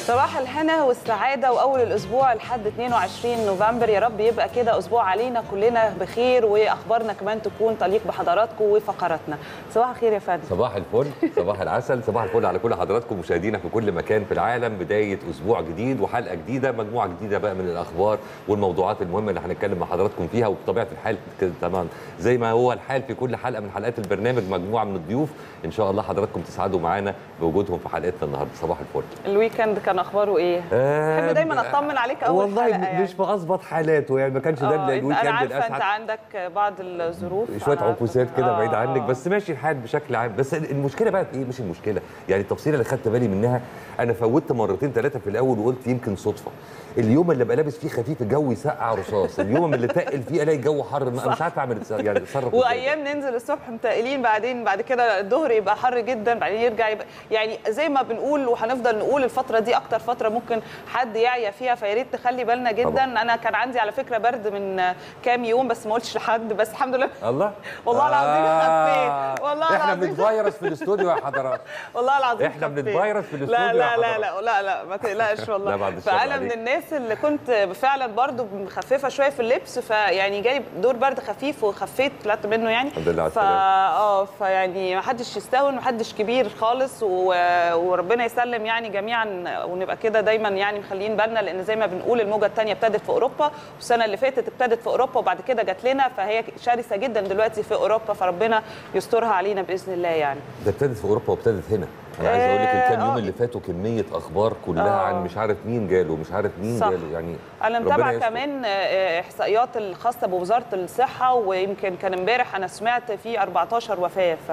صباح الهنا والسعادة وأول الأسبوع لحد 22 نوفمبر يا رب يبقى كده أسبوع علينا كلنا بخير وأخبارنا كمان تكون تليق بحضراتكم وفقراتنا صباح الخير يا فندم صباح الفل صباح العسل صباح الفل على كل حضراتكم مشاهدينا في كل مكان في العالم بدايه اسبوع جديد وحلقه جديده مجموعه جديده بقى من الاخبار والموضوعات المهمه اللي هنتكلم مع حضراتكم فيها وبطبيعه الحال كده طبعا زي ما هو الحال في كل حلقه من حلقات البرنامج مجموعه من الضيوف ان شاء الله حضراتكم تسعدوا معانا بوجودهم في حلقتنا النهارده صباح الفل الويكند كان أخباره إيه؟ آه، بحب دايما أطمن عليك أول والله حلقة يعني. مش في اظبط حالاته يعني ما كانش ده آه، الويك أنا اند عارفة أنت الاسعد عندك بعض الظروف شويه أنا عارفة. عكوسات كده آه، بعيد عنك آه. بس ماشي الحال بشكل عام بس المشكله بقى في ايه مش المشكله يعني التفصيله اللي خدت بالي منها انا فوتت مرتين ثلاثه في الاول وقلت يمكن صدفه اليوم اللي ابقى لابس فيه خفيف الجو يسقع رصاص اليوم اللي تقل فيه الاقي الجو حر ما- مش عارف اعمل يعني اتصرف إزاي. وايام ننزل الصبح متقلين بعدين بعد كده الظهر يبقى حر جدا بعدين يرجع يبقى يعني زي ما بنقول وهنفضل نقول الفتره دي اكتر فتره ممكن حد يعيا فيها فيا ريت نخلي بالنا جدا طبعا. انا كان عندي على فكره برد من كام يوم بس ما قلتش لحد بس الحمد لله الله والله العظيم خفيت. والله احنا العظيم. بنتفيروس في الاستوديو يا حضرات والله العظيم إحنا خفيت. بنتفيروس في لا الاستوديو لا يا لا حضرات. لا لا لا ما تقلقش والله لا، بعد الشر فانا من عليك. الناس اللي كنت فعلا برضو مخففه شويه في اللبس فيعني جالي دور برد خفيف وخفيت طلعت منه يعني الحمد لله على فا اه فيعني ما حدش يستهون ما حدش كبير خالص و... وربنا يسلم يعني جميعا ونبقى كده دايما يعني مخليين بالنا لان زي ما بنقول الموجه الثانيه ابتدت في اوروبا والسنه اللي فاتت ابتدت في اوروبا وبعد كده جات لنا فهي شرسه جدا دلوقتي في اوروبا فربنا يسترها علينا باذن الله يعني ده ابتدت في اوروبا وابتدت هنا انا عايز اقول لك الكام يوم آه. اللي فاتوا كميه اخبار كلها آه. عن مش عارف مين جاله مش عارف مين صح. جاله يعني انا ربنا متابعه يستر. كمان آه، احصائيات الخاصه بوزاره الصحه ويمكن كان امبارح انا سمعت في 14 وفاه ف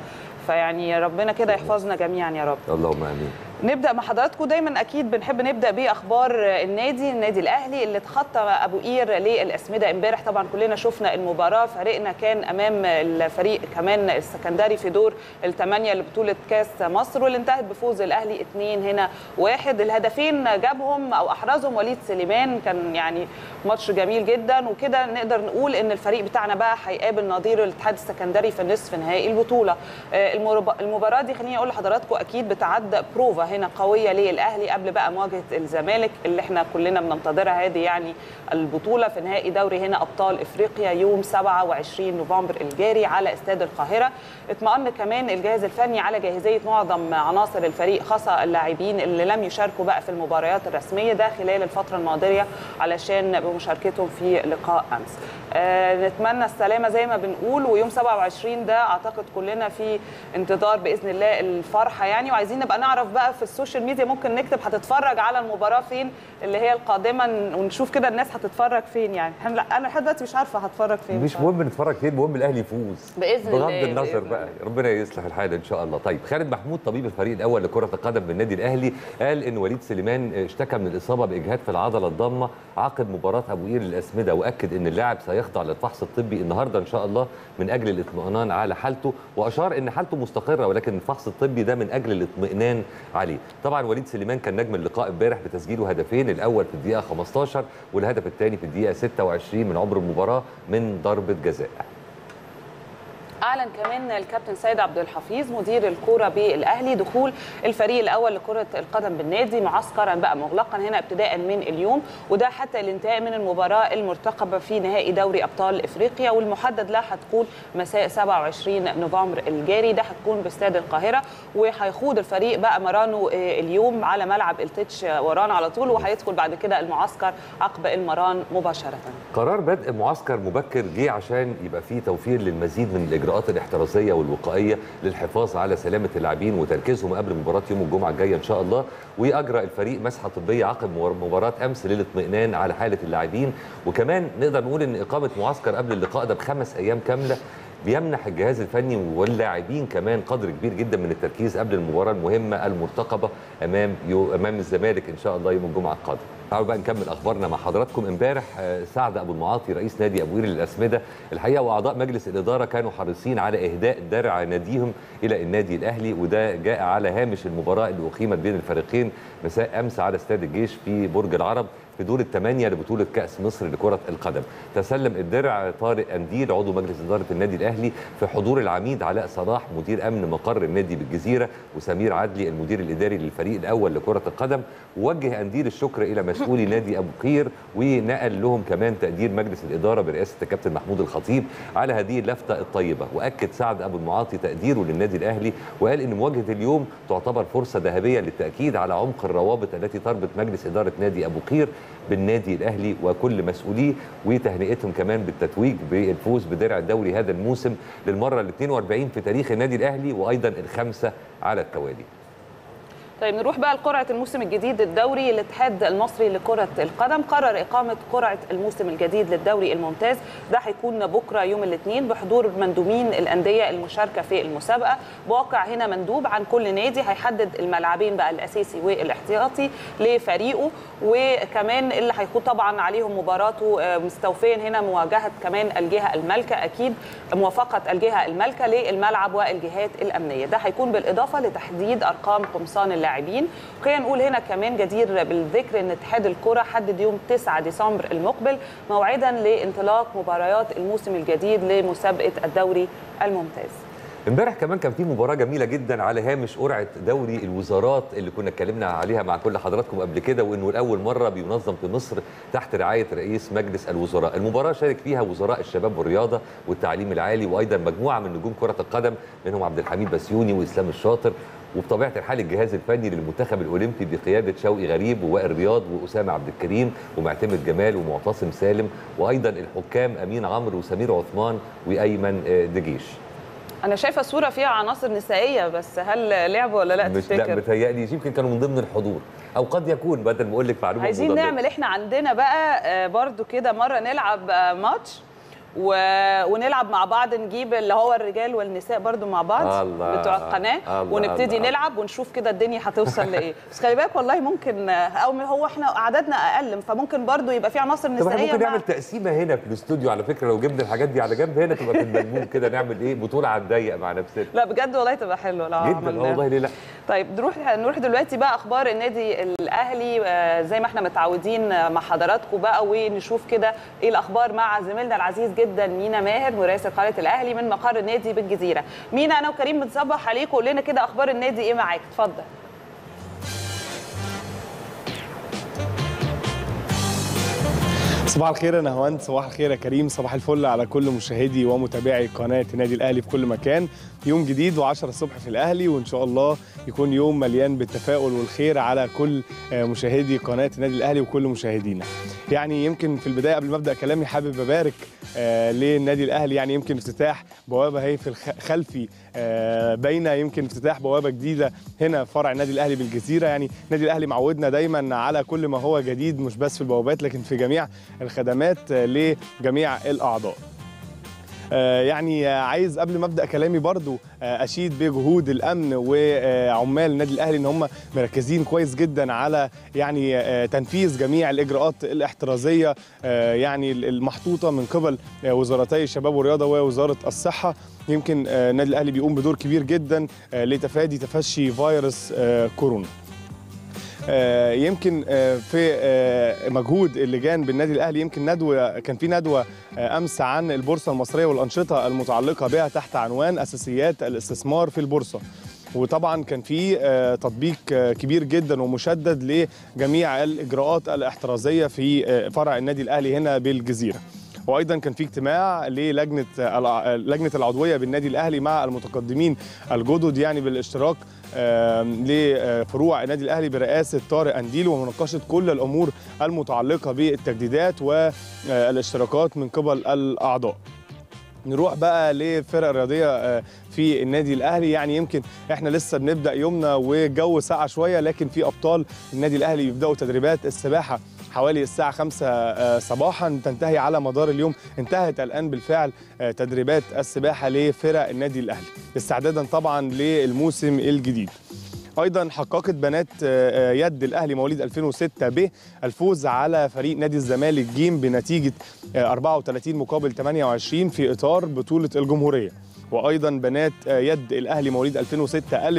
فيعني ربنا كده يحفظنا جميعا يا رب اللهم امين نبدا مع حضراتكم دايما اكيد بنحب نبدا باخبار النادي النادي الاهلي اللي اتخطى ابو قير للاسمده امبارح طبعا كلنا شفنا المباراه فريقنا كان امام الفريق كمان السكندري في دور الثمانيه لبطوله كاس مصر واللي انتهت بفوز الاهلي اثنين هنا واحد الهدفين جابهم او احرزهم وليد سليمان كان يعني ماتش جميل جدا وكده نقدر نقول ان الفريق بتاعنا بقى هيقابل نظير الاتحاد السكندري في نصف نهائي البطوله آه، المرب- المباراه دي خليني اقول لحضراتكم اكيد بتعد بروفا هنا قويه للاهلي قبل بقى مواجهه الزمالك اللي احنا كلنا بننتظرها هذه يعني البطوله في نهائي دوري هنا ابطال افريقيا يوم 27 نوفمبر الجاري على استاد القاهره اطمأن كمان الجهاز الفني على جاهزيه معظم عناصر الفريق خاصه اللاعبين اللي لم يشاركوا بقى في المباريات الرسميه ده خلال الفتره الماضيه علشان بمشاركتهم في لقاء امس آه، نتمنى السلامه زي ما بنقول ويوم 27 ده اعتقد كلنا في انتظار باذن الله الفرحه يعني وعايزين نبقى نعرف بقى في السوشيال ميديا ممكن نكتب هتتفرج على المباراه فين اللي هي القادمه ونشوف كده الناس هتتفرج فين يعني إحنا- لا، انا لحد دلوقتي مش عارفه هتفرج فين مش مهم نتفرج فين المهم الاهلي يفوز بإذن بغض الله، النظر بإذن بقى الله. ربنا يصلح الحال ان شاء الله طيب خالد محمود طبيب الفريق الاول لكره القدم بالنادي الاهلي قال ان وليد سليمان اشتكى من الاصابه باجهاد في العضله الضامه عقب مباراه ابو قير الاسمده واكد ان اللاعب سيخضع للفحص الطبي النهارده ان شاء الله من اجل الاطمئنان على حالته واشار ان حالته مستقره ولكن الفحص الطبي ده من اجل الاطمئنان عليه طبعا وليد سليمان كان نجم اللقاء امبارح بتسجيله هدفين الاول في الدقيقه 15 والهدف الثاني في الدقيقه 26 من عمر المباراه من ضربه جزاء اعلن كمان الكابتن سيد عبد الحفيظ مدير الكوره بالاهلي دخول الفريق الاول لكره القدم بالنادي معسكرا بقى مغلقا هنا ابتداء من اليوم وده حتى الانتهاء من المباراه المرتقبه في نهائي دوري ابطال افريقيا والمحدد لها هتكون مساء 27 نوفمبر الجاري ده هتكون باستاد القاهره وهيخوض الفريق بقى مرانه آه، اليوم على ملعب التتش وران على طول وهيدخل بعد كده المعسكر عقب المران مباشره قرار بدء معسكر مبكر جه عشان يبقى فيه توفير للمزيد من الاجراءات الاحترازيه والوقائيه للحفاظ على سلامه اللاعبين وتركيزهم قبل مباراه يوم الجمعه الجايه ان شاء الله واجرى الفريق مسحه طبيه عقب مور- مباراه امس للاطمئنان على حاله اللاعبين وكمان نقدر نقول ان اقامه معسكر قبل اللقاء ده بخمس ايام كامله بيمنح الجهاز الفني واللاعبين كمان قدر كبير جدا من التركيز قبل المباراه المهمه المرتقبه امام يو امام الزمالك ان شاء الله يوم الجمعه القادم. تعالوا بقى نكمل اخبارنا مع حضراتكم امبارح آه، سعد ابو المعاطي رئيس نادي ابو قير للاسمده الحقيقه واعضاء مجلس الاداره كانوا حريصين على اهداء درع ناديهم الى النادي الاهلي وده جاء على هامش المباراه اللي اقيمت بين الفريقين مساء امس على استاد الجيش في برج العرب في دور الثمانيه لبطوله كاس مصر لكره القدم تسلم الدرع طارق انديل عضو مجلس اداره النادي الاهلي في حضور العميد علاء صلاح مدير امن مقر النادي بالجزيره وسمير عدلي المدير الاداري للفريق الاول لكره القدم ووجه انديل الشكر الى مسؤولي نادي ابو قير ونقل لهم كمان تقدير مجلس الاداره برئاسه الكابتن محمود الخطيب على هذه اللفته الطيبه واكد سعد ابو المعاطي تقديره للنادي الاهلي وقال ان مواجهه اليوم تعتبر فرصه ذهبيه للتاكيد على عمق الروابط التي تربط مجلس اداره نادي ابو قير بالنادي الاهلي وكل مسؤوليه وتهنئتهم كمان بالتتويج بالفوز بدرع الدوري هذا الموسم للمره ال 42 في تاريخ النادي الاهلي وايضا الخامسه على التوالي طيب نروح بقى لقرعه الموسم الجديد للدوري الاتحاد المصري لكره القدم قرر اقامه قرعه الموسم الجديد للدوري الممتاز ده هيكون بكره يوم الاثنين بحضور مندوبين الانديه المشاركه في المسابقه بواقع هنا مندوب عن كل نادي هيحدد الملعبين بقى الاساسي والاحتياطي لفريقه وكمان اللي هيخوض طبعا عليهم مباراته مستوفيا هنا مواجهه كمان الجهه المالكه اكيد موافقه الجهه المالكه للملعب والجهات الامنيه ده هيكون بالاضافه لتحديد ارقام قمصان اللاعبين وخلينا نقول هنا كمان جدير بالذكر ان اتحاد الكره حدد يوم 9 ديسمبر المقبل موعدا لانطلاق مباريات الموسم الجديد لمسابقه الدوري الممتاز امبارح كمان كان في مباراه جميله جدا على هامش قرعه دوري الوزارات اللي كنا اتكلمنا عليها مع كل حضراتكم قبل كده وانه لاول مره بينظم في مصر تحت رعايه رئيس مجلس الوزراء المباراه شارك فيها وزراء الشباب والرياضه والتعليم العالي وايضا مجموعه من نجوم كره القدم منهم عبد الحميد بسيوني واسلام الشاطر وبطبيعه الحال الجهاز الفني للمنتخب الاولمبي بقياده شوقي غريب ووائل رياض واسامه عبد الكريم ومعتمد جمال ومعتصم سالم وايضا الحكام امين عمرو وسمير عثمان وايمن دجيش انا شايفه صوره فيها عناصر نسائيه بس هل لعبوا ولا لا مش تفتكر لا متهيألي يمكن كانوا من ضمن الحضور او قد يكون بدل ما اقول لك معلومه عايزين مضادة. نعمل احنا عندنا بقى برضو كده مره نلعب ماتش و... ونلعب مع بعض نجيب اللي هو الرجال والنساء برضو مع بعض الله. بتوع القناه الله. ونبتدي الله. نلعب ونشوف كده الدنيا هتوصل لايه بس خلي بالك والله ممكن او هو احنا عددنا اقل فممكن برضو يبقى في عناصر طب احنا نسائيه ممكن مع- نعمل تقسيمه هنا في الاستوديو على فكره لو جبنا الحاجات دي على جنب هنا تبقى في الملموم كده نعمل ايه بطوله على الضيق مع نفسنا لا بجد والله تبقى حلوه لو جدا اه عملناها. والله ليه لا طيب نروح نروح دلوقتي بقى اخبار النادي الاهلي آه، زي ما احنا متعودين آه، مع حضراتكم بقى ونشوف كده ايه الاخبار مع زميلنا العزيز جدا مينا ماهر مراسل قناه الاهلي من مقر النادي بالجزيره مينا انا وكريم بنصبح عليك وقول لنا كده اخبار النادي ايه معاك اتفضل صباح الخير يا نهواند صباح الخير يا كريم صباح الفل على كل مشاهدي ومتابعي قناه النادي الاهلي في كل مكان يوم جديد و10 الصبح في الاهلي وان شاء الله يكون يوم مليان بالتفاؤل والخير على كل آه، مشاهدي قناه النادي الاهلي وكل مشاهدينا يعني يمكن في البدايه قبل ما ابدا كلامي حابب ابارك آه، للنادي الاهلي يعني يمكن افتتاح بوابه هي في الخ- خلفي آه، باينه يمكن افتتاح بوابه جديده هنا في فرع النادي الاهلي بالجزيره يعني النادي الاهلي معودنا دايما على كل ما هو جديد مش بس في البوابات لكن في جميع الخدمات آه، لجميع الاعضاء آه، يعني آه، عايز قبل ما ابدا كلامي برضو آه، اشيد بجهود الامن وعمال النادي الاهلي ان هم مركزين كويس جدا على يعني آه، تنفيذ جميع الاجراءات الاحترازيه آه، يعني المحطوطه من قبل آه، وزارتي الشباب والرياضه ووزاره الصحه يمكن آه، النادي الاهلي بيقوم بدور كبير جدا آه، لتفادي تفشي فيروس آه، كورونا آه، يمكن آه، في آه، مجهود اللجان بالنادي الاهلي يمكن ندوه كان في ندوه آه، امس عن البورصه المصريه والانشطه المتعلقه بها تحت عنوان اساسيات الاستثمار في البورصه وطبعا كان في آه، تطبيق آه، كبير جدا ومشدد لجميع الاجراءات الاحترازيه في آه، فرع النادي الاهلي هنا بالجزيره وايضا كان في اجتماع للجنه الع- لجنه العضويه بالنادي الاهلي مع المتقدمين الجدد يعني بالاشتراك آم، لفروع النادي الاهلي برئاسه طارق انديل ومناقشه كل الامور المتعلقه بالتجديدات والاشتراكات من قبل الاعضاء نروح بقى للفرق الرياضيه آه، في النادي الاهلي يعني يمكن احنا لسه بنبدا يومنا والجو ساقع شويه لكن في ابطال النادي الاهلي بيبداوا تدريبات السباحه حوالي الساعة 5 آه، صباحا تنتهي على مدار اليوم انتهت الآن بالفعل آه، تدريبات السباحة لفرق النادي الأهلي استعدادا طبعا للموسم الجديد ايضا حققت بنات آه، آه، يد الاهلي مواليد 2006 ب الفوز على فريق نادي الزمالك جيم بنتيجه آه، 34 مقابل 28 في اطار بطوله الجمهوريه وايضا بنات آه، يد الاهلي مواليد 2006 الف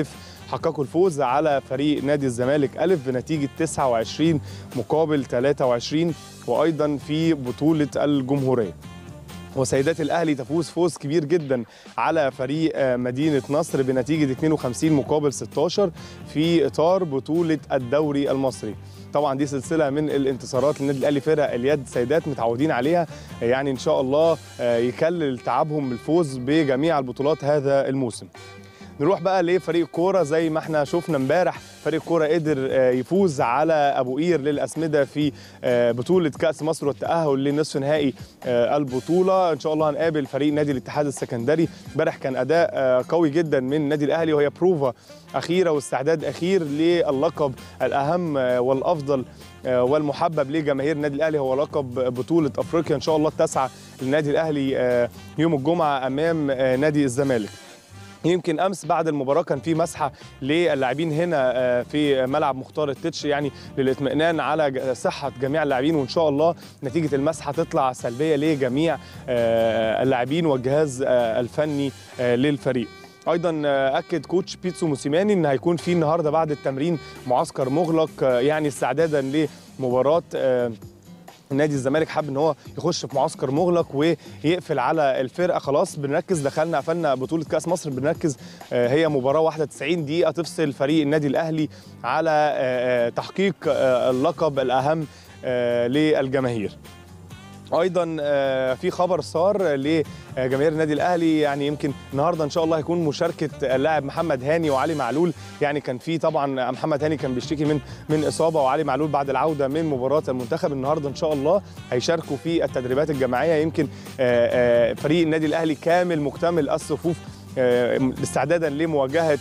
حققوا الفوز على فريق نادي الزمالك ألف بنتيجة 29 مقابل 23 وأيضا في بطولة الجمهورية وسيدات الاهلي تفوز فوز كبير جدا على فريق مدينه نصر بنتيجه 52 مقابل 16 في اطار بطوله الدوري المصري طبعا دي سلسله من الانتصارات للنادي الاهلي فرق اليد سيدات متعودين عليها يعني ان شاء الله يكلل تعبهم بالفوز بجميع البطولات هذا الموسم نروح بقى لفريق الكوره زي ما احنا شفنا امبارح فريق الكوره قدر يفوز على ابو قير للاسمده في بطوله كاس مصر والتاهل لنصف نهائي البطوله ان شاء الله هنقابل فريق نادي الاتحاد السكندري امبارح كان اداء قوي جدا من النادي الاهلي وهي بروفا اخيره واستعداد اخير للقب الاهم والافضل والمحبب لجماهير النادي الاهلي هو لقب بطوله افريقيا ان شاء الله التاسعه للنادي الاهلي يوم الجمعه امام نادي الزمالك يمكن امس بعد المباراه كان في مسحه للاعبين هنا في ملعب مختار التتش يعني للاطمئنان على صحه جميع اللاعبين وان شاء الله نتيجه المسحه تطلع سلبيه لجميع اللاعبين والجهاز الفني للفريق ايضا اكد كوتش بيتسو موسيماني ان هيكون في النهارده بعد التمرين معسكر مغلق يعني استعدادا لمباراه نادي الزمالك حب ان هو يخش في معسكر مغلق ويقفل على الفرقه خلاص بنركز دخلنا قفلنا بطوله كاس مصر بنركز هي مباراه واحده 90 دقيقه تفصل فريق النادي الاهلي على تحقيق اللقب الاهم للجماهير ايضا في خبر صار لجماهير النادي الاهلي يعني يمكن النهارده ان شاء الله هيكون مشاركه اللاعب محمد هاني وعلي معلول يعني كان في طبعا محمد هاني كان بيشتكي من من اصابه وعلي معلول بعد العوده من مباراه المنتخب النهارده ان شاء الله هيشاركوا في التدريبات الجماعيه يمكن فريق النادي الاهلي كامل مكتمل الصفوف استعدادا لمواجهه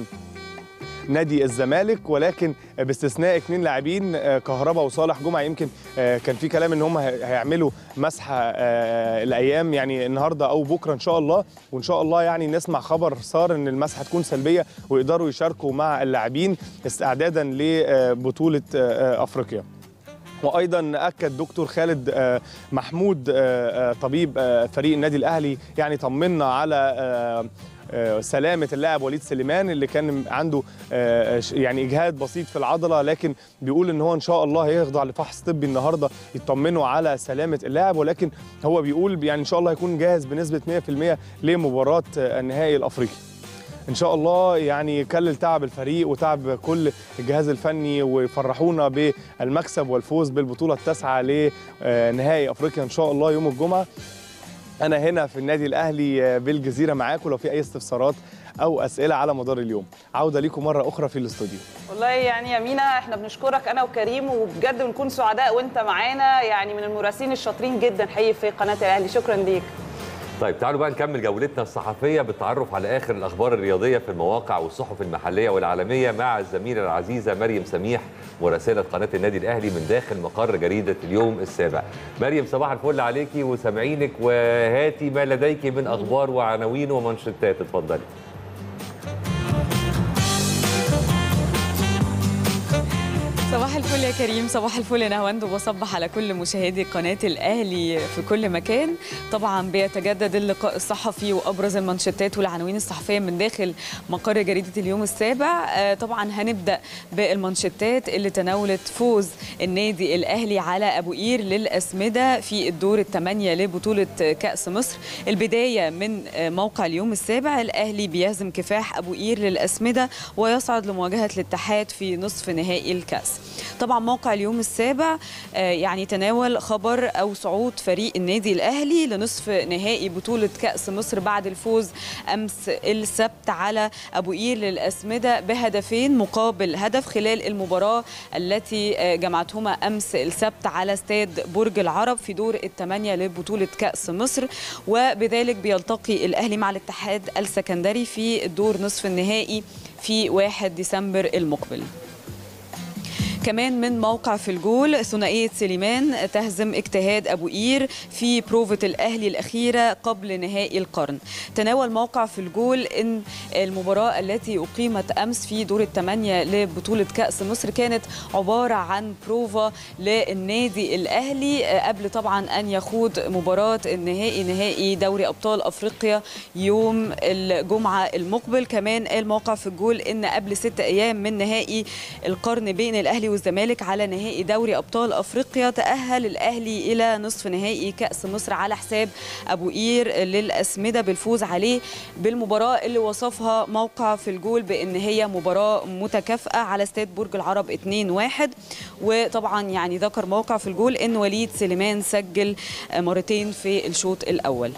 نادي الزمالك ولكن باستثناء اثنين لاعبين كهربا وصالح جمعه يمكن كان في كلام ان هم هيعملوا مسحه الايام يعني النهارده او بكره ان شاء الله وان شاء الله يعني نسمع خبر صار ان المسحه تكون سلبيه ويقدروا يشاركوا مع اللاعبين استعدادا لبطوله افريقيا وايضا اكد دكتور خالد محمود طبيب فريق النادي الاهلي يعني طمنا على سلامه اللاعب وليد سليمان اللي كان عنده يعني اجهاد بسيط في العضله لكن بيقول ان هو ان شاء الله هيخضع لفحص طبي النهارده يطمنوا على سلامه اللاعب ولكن هو بيقول يعني ان شاء الله هيكون جاهز بنسبه 100% لمباراه النهائي الافريقي ان شاء الله يعني يكلل تعب الفريق وتعب كل الجهاز الفني ويفرحونا بالمكسب والفوز بالبطوله التاسعه لنهائي افريقيا ان شاء الله يوم الجمعه انا هنا في النادي الاهلي بالجزيره معاكم لو في اي استفسارات او اسئله على مدار اليوم عوده ليكم مره اخرى في الاستوديو والله يعني يا مينا احنا بنشكرك انا وكريم وبجد بنكون سعداء وانت معانا يعني من المراسلين الشاطرين جدا حقيقي في قناه الاهلي شكرا ليك طيب تعالوا بقى نكمل جولتنا الصحفيه بالتعرف على اخر الاخبار الرياضيه في المواقع والصحف المحليه والعالميه مع الزميله العزيزه مريم سميح مراسله قناه النادي الاهلي من داخل مقر جريده اليوم السابع. مريم صباح الفل عليكي وسامعينك وهاتي ما لديك من اخبار وعناوين ومنشطات اتفضلي. صباح الفل يا كريم صباح الفل يا نهواند وبصبح على كل مشاهدي قناة الأهلي في كل مكان طبعا بيتجدد اللقاء الصحفي وأبرز المانشيتات والعناوين الصحفية من داخل مقر جريدة اليوم السابع طبعا هنبدأ بالمانشيتات اللي تناولت فوز النادي الأهلي على أبو قير للأسمدة في الدور الثمانية لبطولة كأس مصر البداية من موقع اليوم السابع الأهلي بيهزم كفاح أبو قير للأسمدة ويصعد لمواجهة الاتحاد في نصف نهائي الكأس طبعا موقع اليوم السابع يعني تناول خبر او صعود فريق النادي الاهلي لنصف نهائي بطوله كاس مصر بعد الفوز امس السبت على ابو قير للاسمده بهدفين مقابل هدف خلال المباراه التي جمعتهما امس السبت على استاد برج العرب في دور الثمانيه لبطوله كاس مصر وبذلك بيلتقي الاهلي مع الاتحاد السكندري في الدور نصف النهائي في 1 ديسمبر المقبل كمان من موقع في الجول ثنائيه سليمان تهزم اجتهاد ابو قير في بروفه الاهلي الاخيره قبل نهائي القرن تناول موقع في الجول ان المباراه التي اقيمت امس في دور الثمانيه لبطوله كاس مصر كانت عباره عن بروفا للنادي الاهلي قبل طبعا ان يخوض مباراه النهائي نهائي دوري ابطال افريقيا يوم الجمعه المقبل كمان قال موقع في الجول ان قبل ست ايام من نهائي القرن بين الاهلي والزمالك على نهائي دوري ابطال افريقيا تاهل الاهلي الى نصف نهائي كاس مصر على حساب ابو قير للاسمده بالفوز عليه بالمباراه اللي وصفها موقع في الجول بان هي مباراه متكافئه على استاد برج العرب 2-1 وطبعا يعني ذكر موقع في الجول ان وليد سليمان سجل مرتين في الشوط الاول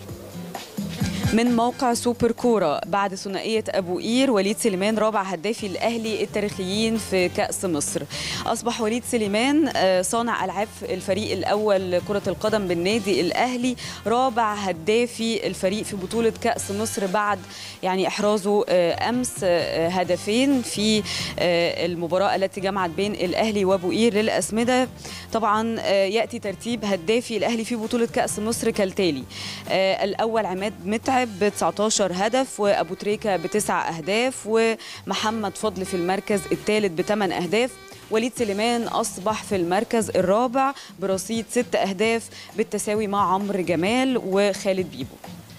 من موقع سوبر كورة بعد ثنائية أبو قير وليد سليمان رابع هدافي الأهلي التاريخيين في كأس مصر أصبح وليد سليمان صانع ألعاب الفريق الأول كرة القدم بالنادي الأهلي رابع هدافي الفريق في بطولة كأس مصر بعد يعني إحرازه أمس هدفين في المباراة التي جمعت بين الأهلي وأبو قير للأسمدة طبعا يأتي ترتيب هدافي الأهلي في بطولة كأس مصر كالتالي الأول عماد متعب ب 19 هدف وابو تريكه بتسع اهداف ومحمد فضل في المركز الثالث بثمان اهداف وليد سليمان اصبح في المركز الرابع برصيد ست اهداف بالتساوي مع عمرو جمال وخالد بيبو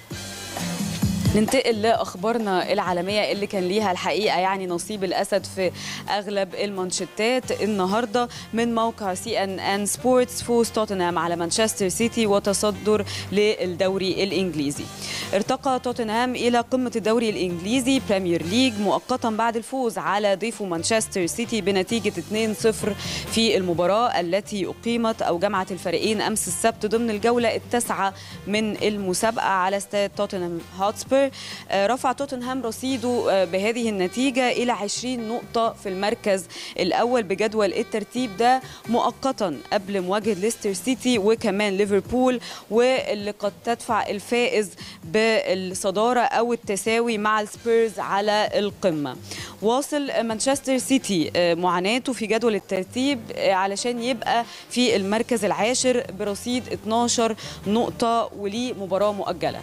ننتقل لاخبارنا العالميه اللي كان ليها الحقيقه يعني نصيب الاسد في اغلب المانشيتات النهارده من موقع سي ان ان سبورتس فوز توتنهام على مانشستر سيتي وتصدر للدوري الانجليزي ارتقى توتنهام الى قمه الدوري الانجليزي بريمير ليج مؤقتا بعد الفوز على ضيفه مانشستر سيتي بنتيجه 2-0 في المباراه التي اقيمت او جمعت الفريقين امس السبت ضمن الجوله التاسعه من المسابقه على استاد توتنهام هوتسبير رفع توتنهام رصيده بهذه النتيجة إلى 20 نقطة في المركز الأول بجدول الترتيب ده مؤقتا قبل مواجهة ليستر سيتي وكمان ليفربول واللي قد تدفع الفائز بالصدارة أو التساوي مع السبيرز على القمة واصل مانشستر سيتي معاناته في جدول الترتيب علشان يبقى في المركز العاشر برصيد 12 نقطة وليه مباراة مؤجلة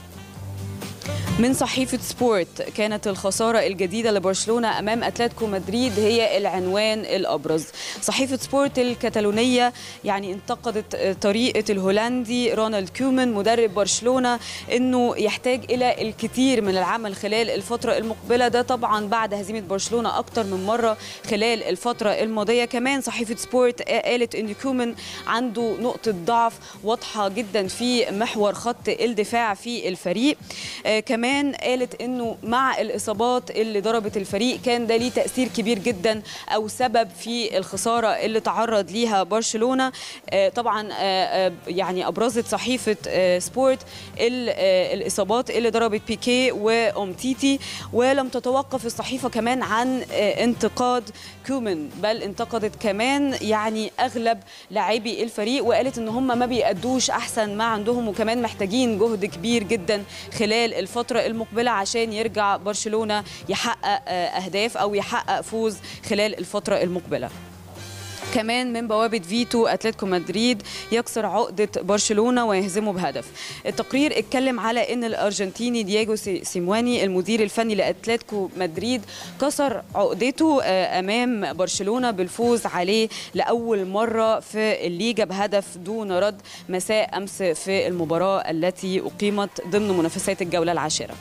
من صحيفة سبورت كانت الخسارة الجديدة لبرشلونة أمام أتلتيكو مدريد هي العنوان الأبرز صحيفة سبورت الكتالونية يعني انتقدت طريقة الهولندي رونالد كومان مدرب برشلونة أنه يحتاج إلى الكثير من العمل خلال الفترة المقبلة ده طبعا بعد هزيمة برشلونة أكتر من مرة خلال الفترة الماضية كمان صحيفة سبورت قالت أن كومان عنده نقطة ضعف واضحة جدا في محور خط الدفاع في الفريق آه كمان قالت انه مع الاصابات اللي ضربت الفريق كان ده ليه تاثير كبير جدا او سبب في الخساره اللي تعرض ليها برشلونه آه طبعا آه يعني ابرزت صحيفه سبورت الاصابات اللي ضربت بيكي وامتيتي ولم تتوقف الصحيفه كمان عن انتقاد كومان بل انتقدت كمان يعني اغلب لاعبي الفريق وقالت ان هم ما بيأدوش احسن ما عندهم وكمان محتاجين جهد كبير جدا خلال الفتره المقبله عشان يرجع برشلونه يحقق اهداف او يحقق فوز خلال الفتره المقبله كمان من بوابة فيتو أتلتيكو مدريد يكسر عقدة برشلونة ويهزمه بهدف التقرير اتكلم على أن الأرجنتيني دييغو سيمواني المدير الفني لأتلتيكو مدريد كسر عقدته أمام برشلونة بالفوز عليه لأول مرة في الليجا بهدف دون رد مساء أمس في المباراة التي أقيمت ضمن منافسات الجولة العاشرة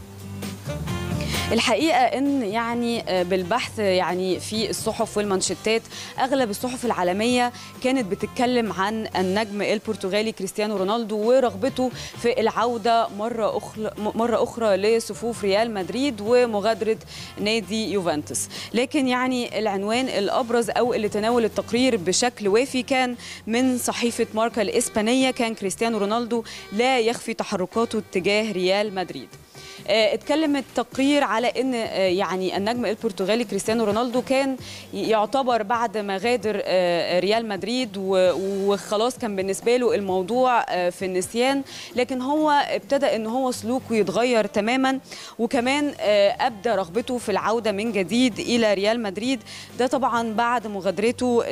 الحقيقه ان يعني بالبحث يعني في الصحف والمانشيتات اغلب الصحف العالميه كانت بتتكلم عن النجم البرتغالي كريستيانو رونالدو ورغبته في العوده مره اخرى مره اخرى لصفوف ريال مدريد ومغادره نادي يوفنتوس لكن يعني العنوان الابرز او اللي تناول التقرير بشكل وافي كان من صحيفه ماركا الاسبانيه كان كريستيانو رونالدو لا يخفي تحركاته تجاه ريال مدريد آه، اتكلم التقرير على ان آه، يعني النجم البرتغالي كريستيانو رونالدو كان يعتبر بعد ما غادر آه، ريال مدريد و- وخلاص كان بالنسبه له الموضوع آه، في النسيان لكن هو ابتدى ان هو سلوكه يتغير تماما وكمان آه، ابدى رغبته في العوده من جديد الى ريال مدريد ده طبعا بعد مغادرته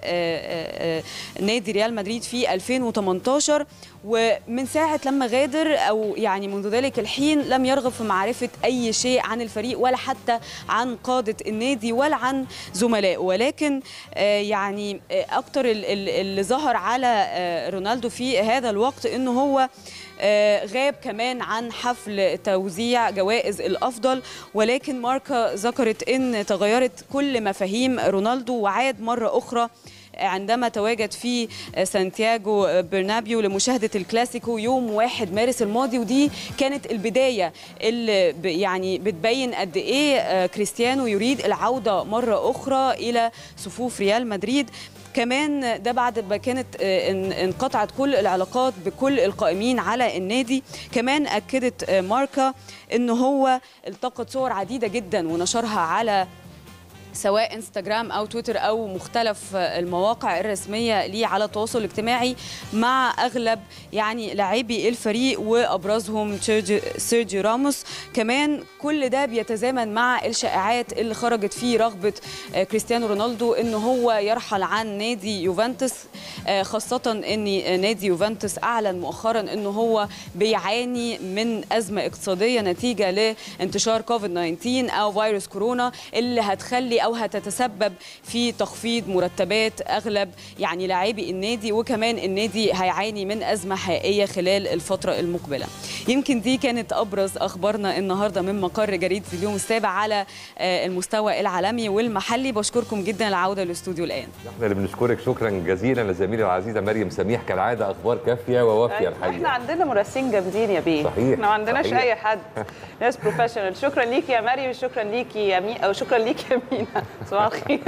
لنادي ريال مدريد في 2018 ومن ساعة لما غادر أو يعني منذ ذلك الحين لم يرغب في معرفة أي شيء عن الفريق ولا حتى عن قادة النادي ولا عن زملائه ولكن آه، يعني آه، أكتر ال- ال- اللي ظهر على آه، رونالدو في هذا الوقت أنه هو آه، غاب كمان عن حفل توزيع جوائز الافضل ولكن ماركا ذكرت ان تغيرت كل مفاهيم رونالدو وعاد مره اخرى عندما تواجد في سانتياغو برنابيو لمشاهدة الكلاسيكو يوم 1 مارس الماضي ودي كانت البداية اللي ب- يعني بتبين قد إيه آه، كريستيانو يريد العودة مرة أخرى إلى صفوف ريال مدريد كمان ده بعد ما كانت آه، ان- انقطعت كل العلاقات بكل القائمين على النادي كمان اكدت آه، ماركا ان هو التقط صور عديده جدا ونشرها على سواء انستغرام او تويتر او مختلف المواقع الرسميه ليه على التواصل الاجتماعي مع اغلب يعني لاعبي الفريق وابرزهم تشيرجي- سيرجيو راموس كمان كل ده بيتزامن مع الشائعات اللي خرجت في رغبه آه، كريستيانو رونالدو ان هو يرحل عن نادي يوفنتوس آه، خاصه ان نادي يوفنتوس اعلن مؤخرا ان هو بيعاني من ازمه اقتصاديه نتيجه لانتشار كوفيد 19 او فيروس كورونا اللي هتخلي او هتتسبب في تخفيض مرتبات اغلب يعني لاعبي النادي وكمان النادي هيعاني من ازمه حقيقيه خلال الفتره المقبله. يمكن دي كانت ابرز اخبارنا النهارده من مقر جريده اليوم السابع على آه، المستوى العالمي والمحلي بشكركم جدا العوده للاستوديو الان. احنا اللي بنشكرك شكرا جزيلا لزميلي العزيزه مريم سميح كالعاده اخبار كافيه ووافيه أيوة، الحقيقه احنا عندنا مراسلين جامدين يا بيه صحيح، احنا ما عندناش صحيح. اي حد ناس بروفيشنال شكرا ليكي يا مريم شكرا ليكي يا مي او شكرا ليكي يا مينا صباح الخير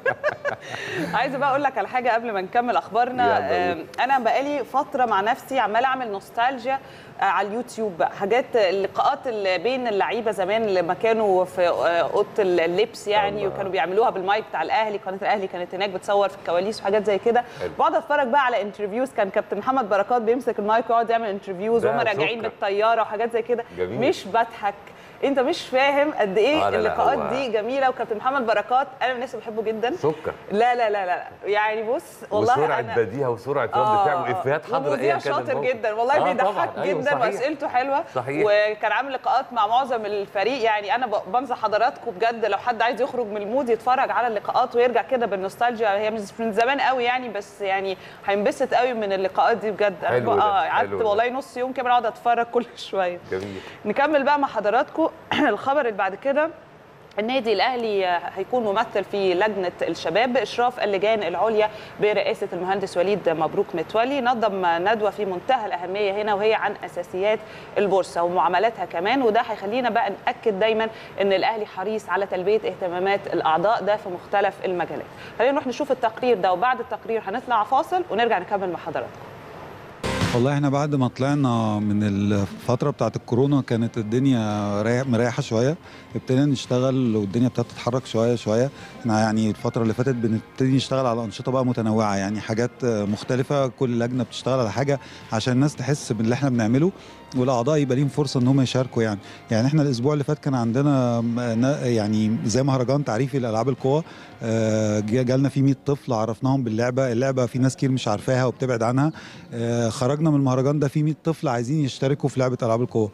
عايزه بقى اقول لك على حاجه قبل ما نكمل اخبارنا يلا قول. آم، انا بقالي فتره مع نفسي عماله اعمل نوستالجيا آه، على اليوتيوب بقى حاجات اللقاءات اللي بين اللعيبه زمان لما كانوا في آه، اوضه اللبس يعني الله. وكانوا بيعملوها بالمايك بتاع الاهلي قناه الاهلي كانت هناك بتصور في الكواليس وحاجات زي كده حلو. بقعد اتفرج بقى على انترفيوز كان كابتن محمد بركات بيمسك المايك ويقعد يعمل انترفيوز ده وهم راجعين سكر. بالطياره وحاجات زي كده جميل. مش بضحك انت مش فاهم قد ايه آه، لا، لا، اللقاءات هو- دي جميله وكابتن محمد بركات انا من الناس اللي بحبه جدا سكر لا لا لا لا يعني بص والله وسرعه انا بديهه وسرعه رد آه، فعل وافيهات حاضره ومذيع ايا كان شاطر الموقف. جدا والله آه، بيضحك طبعاً. أيوة، جدا صحيح. واسئلته حلوه صحيح. وكان عامل لقاءات مع معظم الفريق يعني انا ب- بنصح حضراتكم بجد لو حد عايز يخرج من المود يتفرج على اللقاءات ويرجع كده بالنوستالجيا هي مش من زمان قوي يعني بس يعني هينبسط قوي من اللقاءات دي بجد أنا حلو بقى- ده، اه قعدت حلو ده. والله نص يوم كده اقعد اتفرج كل شويه جميل نكمل بقى مع حضراتكم الخبر اللي بعد كده النادي الاهلي هيكون ممثل في لجنه الشباب باشراف اللجان العليا برئاسه المهندس وليد مبروك متولي نظم ندوه في منتهى الاهميه هنا وهي عن اساسيات البورصه ومعاملاتها كمان وده هيخلينا بقى ناكد دايما ان الاهلي حريص على تلبيه اهتمامات الاعضاء ده في مختلف المجالات خلينا نروح نشوف التقرير ده وبعد التقرير هنطلع فاصل ونرجع نكمل مع حضراتكم والله احنا بعد ما طلعنا من الفترة بتاعت الكورونا كانت الدنيا رايح- مريحة شوية ابتدينا نشتغل والدنيا ابتدت تتحرك شوية شوية احنا يعني الفترة اللي فاتت بنبتدي نشتغل على أنشطة بقى متنوعة يعني حاجات مختلفة كل لجنة بتشتغل على حاجة عشان الناس تحس باللي احنا بنعمله والاعضاء يبقى ليهم فرصه ان هم يشاركوا يعني يعني احنا الاسبوع اللي فات كان عندنا م- نا- يعني زي مهرجان تعريفي لالعاب القوى آه، جا- جالنا فيه 100 طفل عرفناهم باللعبه اللعبه في ناس كتير مش عارفاها وبتبعد عنها آه، خرجنا من المهرجان ده فيه 100 طفل عايزين يشتركوا في لعبه العاب القوى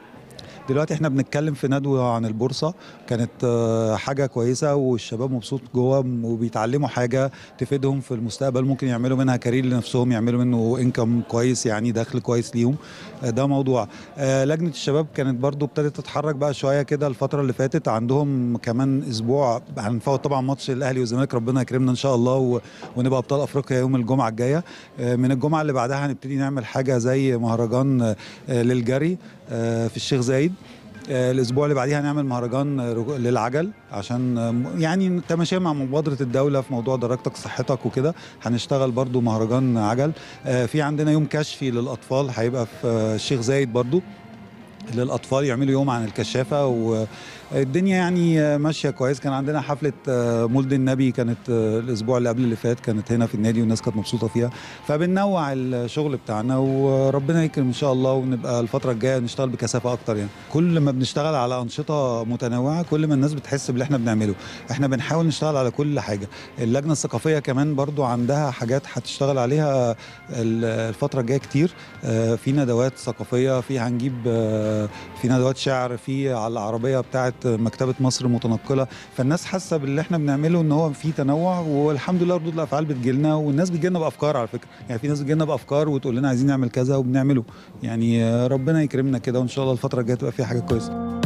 دلوقتي احنا بنتكلم في ندوه عن البورصه كانت آه، حاجه كويسه والشباب مبسوط جوه وبيتعلموا حاجه تفيدهم في المستقبل ممكن يعملوا منها كارير لنفسهم يعملوا منه انكم كويس يعني دخل كويس ليهم آه، ده موضوع آه، لجنه الشباب كانت برضو ابتدت تتحرك بقى شويه كده الفتره اللي فاتت عندهم كمان اسبوع هنفوت طبعا ماتش الاهلي والزمالك ربنا يكرمنا ان شاء الله و- ونبقى ابطال افريقيا يوم الجمعه الجايه آه، من الجمعه اللي بعدها هنبتدي نعمل حاجه زي مهرجان آه، للجري آه، في الشيخ زايد آه، الاسبوع اللي بعديها هنعمل مهرجان آه، رجو- للعجل عشان آه، م- يعني تماشيا مع مبادره الدوله في موضوع درجتك صحتك وكده هنشتغل برضو مهرجان عجل آه، في عندنا يوم كشفي للاطفال هيبقى في آه، الشيخ زايد برضو للاطفال يعملوا يوم عن الكشافه والدنيا يعني ماشيه كويس كان عندنا حفله آه، مولد النبي كانت آه، الاسبوع اللي قبل اللي فات كانت هنا في النادي والناس كانت مبسوطه فيها فبننوع الشغل بتاعنا وربنا يكرم ان شاء الله ونبقى الفتره الجايه نشتغل بكثافه اكتر يعني كل ما بنشتغل على انشطه متنوعه كل ما الناس بتحس باللي احنا بنعمله احنا بنحاول نشتغل على كل حاجه اللجنه الثقافيه كمان برضو عندها حاجات هتشتغل عليها ال- الفتره الجايه كتير آه، في ندوات ثقافيه في هنجيب آه، في ندوات شعر في على العربيه بتاعه مكتبه مصر المتنقله فالناس حاسه باللي احنا بنعمله ان هو في تنوع والحمد لله ردود الافعال بتجيلنا والناس بتجيلنا بافكار على فكره يعني في ناس بتجيلنا بافكار وتقول لنا عايزين نعمل كذا وبنعمله يعني آه، ربنا يكرمنا كده وان شاء الله الفتره الجايه تبقى فيها حاجه كويسه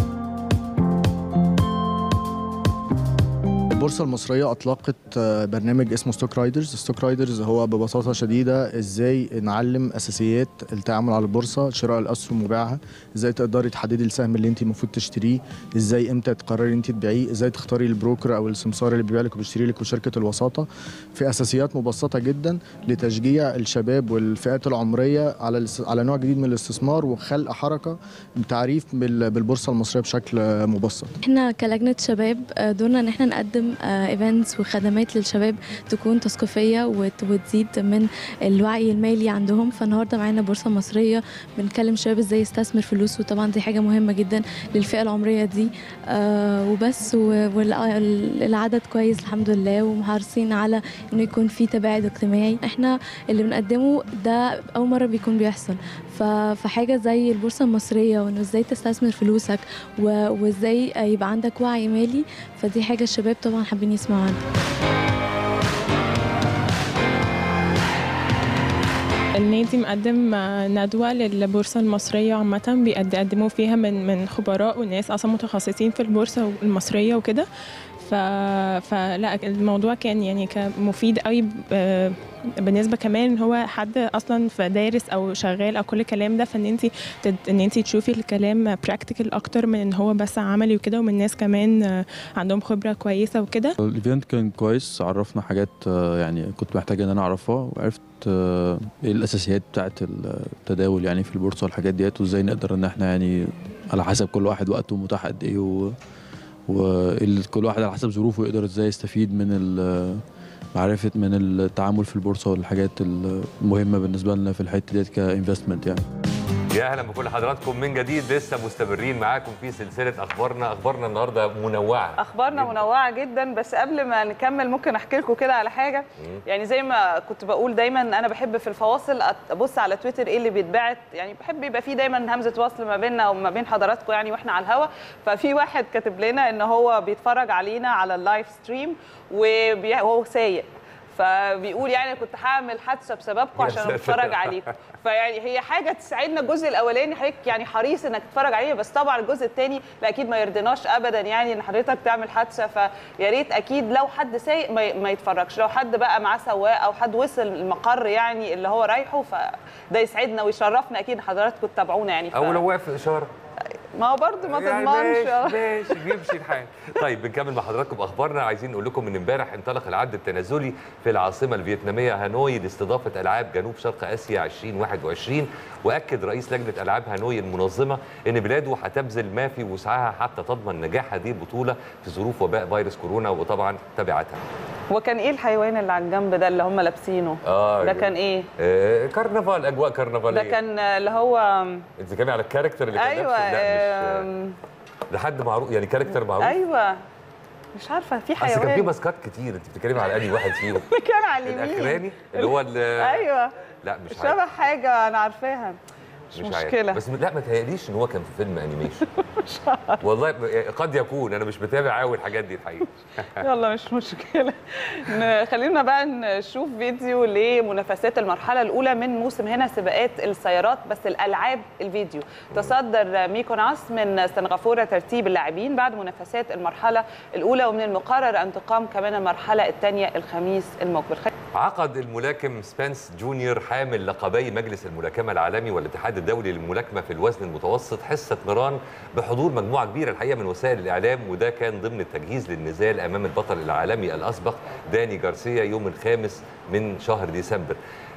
البورصة المصرية أطلقت آه، برنامج اسمه ستوك رايدرز ستوك رايدرز هو ببساطة شديدة إزاي نعلم أساسيات التعامل على البورصة شراء الأسهم وبيعها إزاي تقدري تحددي السهم اللي أنت المفروض تشتريه إزاي إمتى تقرري أنت تبيعيه إزاي تختاري البروكر أو السمسار اللي بيبيع لك وبيشتري لك وشركة الوساطة في أساسيات مبسطة جدا لتشجيع الشباب والفئات العمرية على الاس- على نوع جديد من الاستثمار وخلق حركة تعريف بال- بالبورصة المصرية بشكل آه، مبسط احنا كلجنة شباب آه، دورنا ان احنا نقدم ايفنتس وخدمات للشباب تكون تثقيفية وت- وتزيد من الوعي المالي عندهم فالنهارده معانا بورصة مصرية بنكلم شباب ازاي يستثمر فلوسه طبعا دي حاجة مهمة جدا للفئة العمرية دي آه، وبس والعدد كويس الحمد لله ومحرصين على انه يكون في تباعد اجتماعي احنا اللي بنقدمه ده اول مرة بيكون بيحصل ف- فحاجة زي البورصة المصرية وانه ازاي تستثمر فلوسك و- وازاي يبقى عندك وعي مالي فدي حاجه الشباب طبعا حابين يسمعوا عنها النادي مقدم آه، ندوة للبورصة المصرية عامة بيقدموا فيها من من خبراء وناس أصلا متخصصين في البورصة المصرية وكده ف... فلا الموضوع كان يعني كان مفيد قوي ب- بالنسبه كمان ان هو حد اصلا في دارس او شغال او كل الكلام ده فان انت تد... ان انت تشوفي الكلام براكتيكال اكتر من ان هو بس عملي وكده ومن ناس كمان آه، عندهم خبره كويسه وكده الايفنت كان كويس عرفنا حاجات آه، يعني كنت محتاج ان انا اعرفها وعرفت آه، ايه الاساسيات بتاعه التداول يعني في البورصه والحاجات ديت وازاي نقدر ان احنا يعني على حسب كل واحد وقته متاح قد ايه و وكل واحد على حسب ظروفه يقدر ازاي يستفيد من ال- معرفه من التعامل في البورصه والحاجات المهمه بالنسبه لنا في الحته ديت كانفستمنت يعني يا اهلا بكل حضراتكم من جديد لسه مستمرين معاكم في سلسله اخبارنا اخبارنا النهارده منوعه اخبارنا جداً. منوعه جدا بس قبل ما نكمل ممكن احكي لكم كده على حاجه يعني زي ما كنت بقول دايما انا بحب في الفواصل أت- ابص على تويتر ايه اللي بيتبعت يعني بحب يبقى في دايما همزه وصل ما بيننا وما بين حضراتكم يعني واحنا على الهوا ففي واحد كاتب لنا ان هو بيتفرج علينا على اللايف ستريم وبي- وهو سايق فبيقول يعني كنت هعمل حادثه بسببكم يا عشان ساتر. بتفرج عليكم فيعني هي حاجه تساعدنا الجزء الاولاني حضرتك يعني حريص انك تتفرج عليه بس طبعا الجزء الثاني لا اكيد ما يرضيناش ابدا يعني ان حضرتك تعمل حادثه فيا ريت اكيد لو حد سايق ما ما يتفرجش لو حد بقى معاه سواق او حد وصل المقر يعني اللي هو رايحه فده يسعدنا ويشرفنا اكيد إن حضراتكم تتابعونا يعني ف... او لو واقف في اشاره ما هو برضه ما يعني تضمنش ماشي ماشي بيمشي الحال طيب بنكمل مع حضراتكم اخبارنا عايزين نقول لكم ان امبارح انطلق العد التنازلي في العاصمه الفيتناميه هانوي لاستضافه العاب جنوب شرق اسيا 2021 واكد رئيس لجنه العاب هانوي المنظمه ان بلاده هتبذل ما في وسعها حتى تضمن نجاح هذه البطوله في ظروف وباء فيروس كورونا وطبعا تبعاتها وكان ايه الحيوان اللي على الجنب ده اللي هم لابسينه اه ده كان ايه آه كرنفال اجواء كرنفاليه ده كان اللي هو انت بتتكلمي على الكاركتر اللي كان ايوه لابسه؟ لا مش آم، ده حد معروف يعني كاركتر معروف ايوه مش عارفه في اصل كان في حيوان ماسكات كتير انت بتتكلمي على انهي واحد فيهم كان على اليمين الاخراني اللي هو ال- ايوه لا مش عارف شبه حاجه انا عارفاها مش, مش عارف. مشكله بس لا ما تهيأليش ان هو كان في فيلم انيميشن والله ب- قد يكون انا مش متابع قوي الحاجات دي الحقيقه يلا مش مشكله ن- خلينا بقى نشوف فيديو لمنافسات المرحله الاولى من موسم هنا سباقات السيارات بس الالعاب الفيديو تصدر ميكوناس من سنغافوره ترتيب اللاعبين بعد منافسات المرحله الاولى ومن المقرر ان تقام كمان المرحله الثانيه الخميس المقبل عقد الملاكم سبنس جونيور حامل لقبي مجلس الملاكمه العالمي والاتحاد الدولي للملاكمه في الوزن المتوسط حصه نيران بحضور مجموعه كبيره الحقيقه من وسائل الاعلام وده كان ضمن التجهيز للنزال امام البطل العالمي الاسبق داني جارسيا يوم الخامس من شهر ديسمبر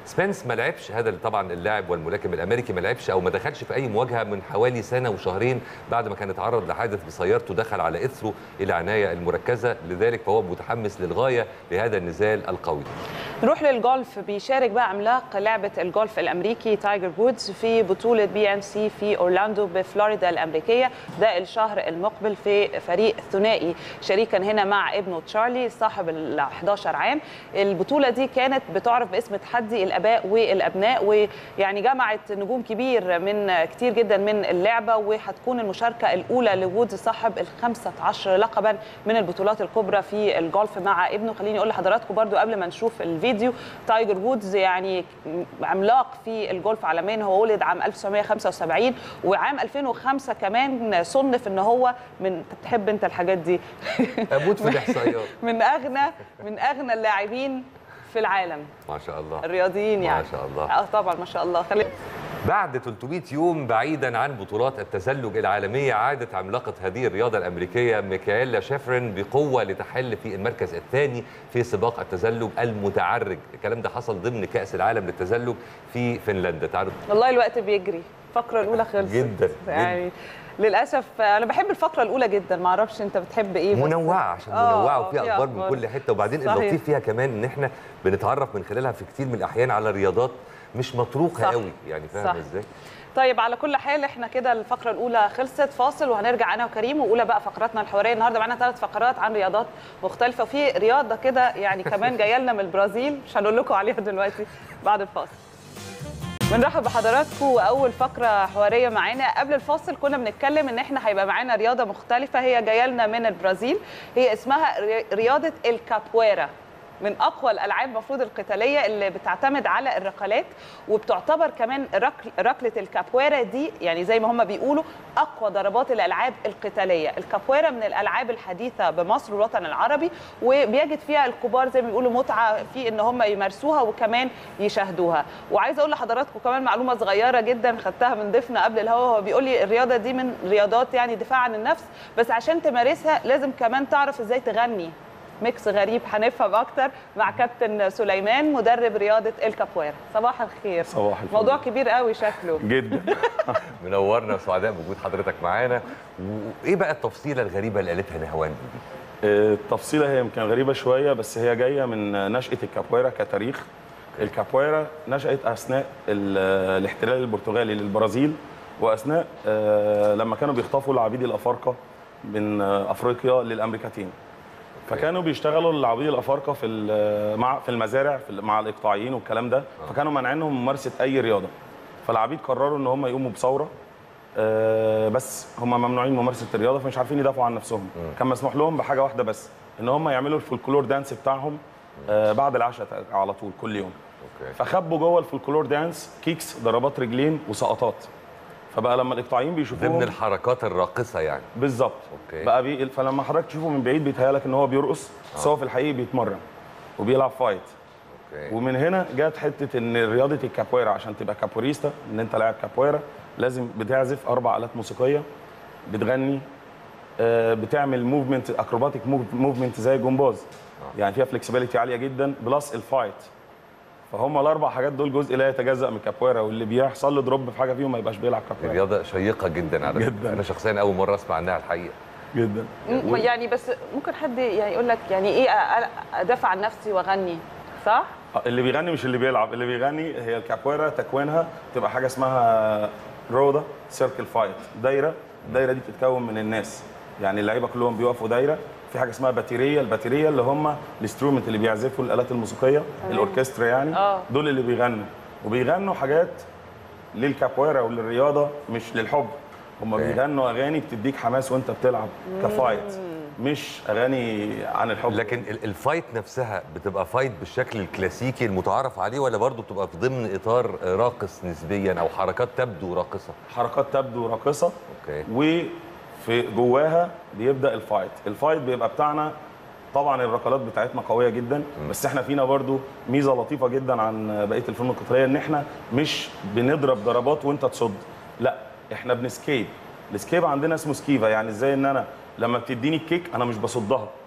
سبنس ما لعبش هذا طبعا اللاعب والملاكم الامريكي ما لعبش او ما دخلش في اي مواجهه من حوالي سنه وشهرين بعد ما كان اتعرض لحادث بسيارته دخل على اثره الى عنايه المركزه لذلك فهو متحمس للغايه لهذا النزال القوي نروح للجولف بيشارك بقى عملاق لعبه الجولف الامريكي تايجر وودز في بطوله بي ام سي في اورلاندو بفلوريدا الامريكيه ده الشهر المقبل في فريق ثنائي شريكا هنا مع ابنه تشارلي صاحب ال 11 عام البطوله دي كانت بتعرف باسم تحدي الاباء والابناء ويعني جمعت نجوم كبير من كتير جدا من اللعبه وهتكون المشاركه الاولى لوودز صاحب ال 15 لقبا من البطولات الكبرى في الجولف مع ابنه خليني اقول لحضراتكم برضو قبل ما نشوف الفيديو تايجر وودز يعني عملاق في الجولف عالميا هو ولد عام 1975 وعام 2005 كمان صنف ان هو من أنت بتحب انت الحاجات دي اموت في الاحصائيات من اغنى من اغنى اللاعبين في العالم ما شاء الله الرياضيين ما يعني شاء الله. اه طبعا ما شاء الله خلي بعد 300 يوم بعيدا عن بطولات التزلج العالمية عادت عملاقة هذه الرياضة الأمريكية ميكائيلا شيفرين بقوة لتحل في المركز الثاني في سباق التزلج المتعرج الكلام ده حصل ضمن كأس العالم للتزلج في فنلندا تعرف والله الوقت بيجري الفقره الاولى خلصت جدا، يعني للاسف انا بحب الفقره الاولى جدا ما اعرفش انت بتحب ايه بس- منوعة عشان آه، منوعة آه، وفيها فيها أخبار من أخبار. كل حتة وبعدين صحيح. اللطيف فيها كمان إن إحنا بنتعرف من خلالها في كتير من الأحيان على رياضات مش مطروقة صح. قوي يعني صح. فاهم إزاي؟ طيب على كل حال احنا كده الفقره الاولى خلصت فاصل وهنرجع انا وكريم واولى بقى فقراتنا الحواريه النهارده معانا ثلاث فقرات عن رياضات مختلفه وفي رياضه كده يعني كمان جايه لنا من البرازيل مش هنقول لكم عليها دلوقتي بعد الفاصل بنرحب بحضراتكم واول فقره حواريه معانا قبل الفاصل كنا بنتكلم ان احنا هيبقى معانا رياضه مختلفه هي جايه لنا من البرازيل هي اسمها ري- رياضه الكابويرا من اقوى الالعاب المفروض القتاليه اللي بتعتمد على الركلات وبتعتبر كمان ركل ركله الكابويرا دي يعني زي ما هم بيقولوا اقوى ضربات الالعاب القتاليه الكابويرا من الالعاب الحديثه بمصر والوطن العربي وبيجد فيها الكبار زي ما بيقولوا متعه في ان هم يمارسوها وكمان يشاهدوها وعايزه اقول لحضراتكم كمان معلومه صغيره جدا خدتها من ضيفنا قبل الهوا هو بيقول لي الرياضه دي من رياضات يعني دفاع عن النفس بس عشان تمارسها لازم كمان تعرف ازاي تغني ميكس غريب هنفهم اكتر مع كابتن سليمان مدرب رياضه الكابويرا صباح الخير صباح الفل. موضوع كبير قوي شكله جدا منورنا وسعداء بوجود حضرتك معانا وإيه بقى التفصيلة الغريبة اللي قالتها نهوان دي؟ التفصيله هي يمكن غريبه شويه بس هي جايه من نشاه الكابويرا كتاريخ الكابويرا نشات اثناء ال- الاحتلال البرتغالي للبرازيل واثناء آه، لما كانوا بيخطفوا العبيد الافارقه من آه، افريقيا للامريكتين فكانوا بيشتغلوا العبيد الافارقه في ال- مع في المزارع في ال- مع الاقطاعيين والكلام ده فكانوا مانعينهم ممارسه اي رياضه فالعبيد قرروا ان هم يقوموا بثوره آه، بس هم ممنوعين من ممارسه الرياضه فمش عارفين يدافعوا عن نفسهم كان مسموح لهم بحاجه واحده بس ان هم يعملوا الفولكلور دانس بتاعهم آه، بعد العشاء على طول كل يوم أوكي. فخبوا جوه الفولكلور دانس كيكس ضربات رجلين وسقطات فبقى لما الاقطاعيين بيشوفوهم ضمن الحركات الراقصة يعني بالظبط أوكي. بقى بي... فلما حضرتك تشوفه من بعيد بيتهيألك ان هو بيرقص بس هو في الحقيقه بيتمرن وبيلعب فايت أوكي. ومن هنا جت حته ان رياضه الكابويرا عشان تبقى كابوريستا ان انت لاعب كابويرا لازم بتعزف اربع الات موسيقيه بتغني آه، بتعمل موفمنت اكروباتيك موفمنت زي الجمباز يعني فيها فلكسبيليتي عاليه جدا بلس الفايت فهم الاربع حاجات دول جزء لا يتجزا من الكابويرا واللي بيحصل له دروب في حاجه فيهم ما يبقاش بيلعب كابويرا رياضة شيقة جدا على فكرة. جداً. أنا شخصيا أول مرة أسمع عنها الحقيقة جدا م- يعني بس ممكن حد يعني يقول لك يعني ايه أ- أ- ادافع عن نفسي واغني صح اللي بيغني مش اللي بيلعب اللي بيغني هي الكابويرا تكوينها تبقى حاجه اسمها رودا سيركل فايت دايره الدايره دي بتتكون من الناس يعني اللعيبه كلهم بيقفوا دايره في حاجه اسمها باتيريه الباتيريه اللي هم الانسترومنت اللي بيعزفوا الالات الموسيقيه الاوركسترا يعني آه. دول اللي بيغنوا وبيغنوا حاجات للكابويرا وللرياضه مش للحب هم أوكي. بيغنوا اغاني بتديك حماس وانت بتلعب كفايت مش اغاني عن الحب لكن ال- الفايت نفسها بتبقى فايت بالشكل الكلاسيكي المتعارف عليه ولا برضه بتبقى في ضمن اطار راقص نسبيا او حركات تبدو راقصه حركات تبدو راقصه اوكي وفي جواها بيبدا الفايت الفايت بيبقى بتاعنا طبعا الركلات بتاعتنا قويه جدا بس احنا فينا برضو ميزه لطيفه جدا عن بقيه الفنون القتاليه ان احنا مش بنضرب ضربات وانت تصد لا احنا بنسكيب السكيب عندنا اسمه سكيفا يعني ازاي ان انا لما بتديني الكيك انا مش بصدها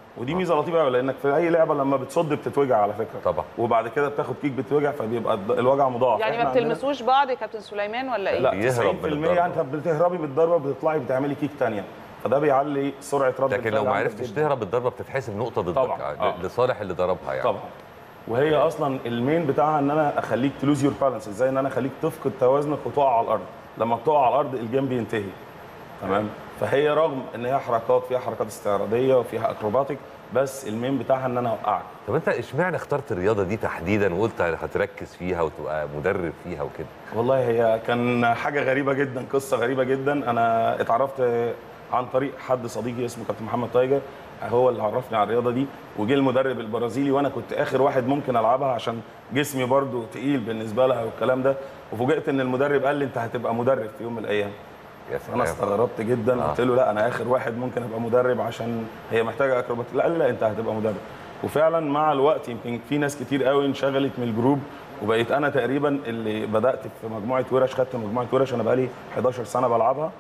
ودي ميزه لطيفه قوي لانك في اي لعبه لما بتصد بتتوجع على فكره طبعا وبعد كده بتاخد كيك بتوجع فبيبقى الض- الوجع مضاعف يعني إحنا ما عندنا- بتلمسوش بعض يا كابتن سليمان ولا ايه؟ لا بيهرب من 90% الضربة. انت بتهربي بالضربه بتطلعي بتعملي كيك تانية فده بيعلي سرعه رد لكن الفعل لو ما عندك عرفتش جداً. تهرب الضربه بتتحسب نقطه ضدك طبعاً. ل- آه. لصالح اللي ضربها يعني طبعا وهي اصلا المين بتاعها ان انا اخليك تلوز يور بالانس ازاي ان انا اخليك تفقد توازنك وتقع على الارض لما بتقع على الارض الجيم بينتهي تمام فهي رغم ان هي حركات فيها حركات استعراضيه وفيها اكروباتيك بس المين بتاعها ان انا اوقعك طب انت اشمعنى اخترت الرياضه دي تحديدا وقلت هتركز فيها وتبقى مدرب فيها وكده والله هي كان حاجه غريبه جدا قصه غريبه جدا انا اتعرفت عن طريق حد صديقي اسمه كابتن محمد تايجر هو اللي عرفني على الرياضه دي وجه المدرب البرازيلي وانا كنت اخر واحد ممكن العبها عشان جسمي برضو تقيل بالنسبه لها والكلام ده وفوجئت ان المدرب قال لي انت هتبقى مدرب في يوم من الايام يا انا سلام استغربت جدا آه. قلت له لا انا اخر واحد ممكن ابقى مدرب عشان هي محتاجه اكروباتيك لا قال لي لا انت هتبقى مدرب وفعلا مع الوقت يمكن في ناس كتير قوي انشغلت من الجروب وبقيت انا تقريبا اللي بدات في مجموعه ورش خدت مجموعه ورش انا بقالي 11 سنه بلعبها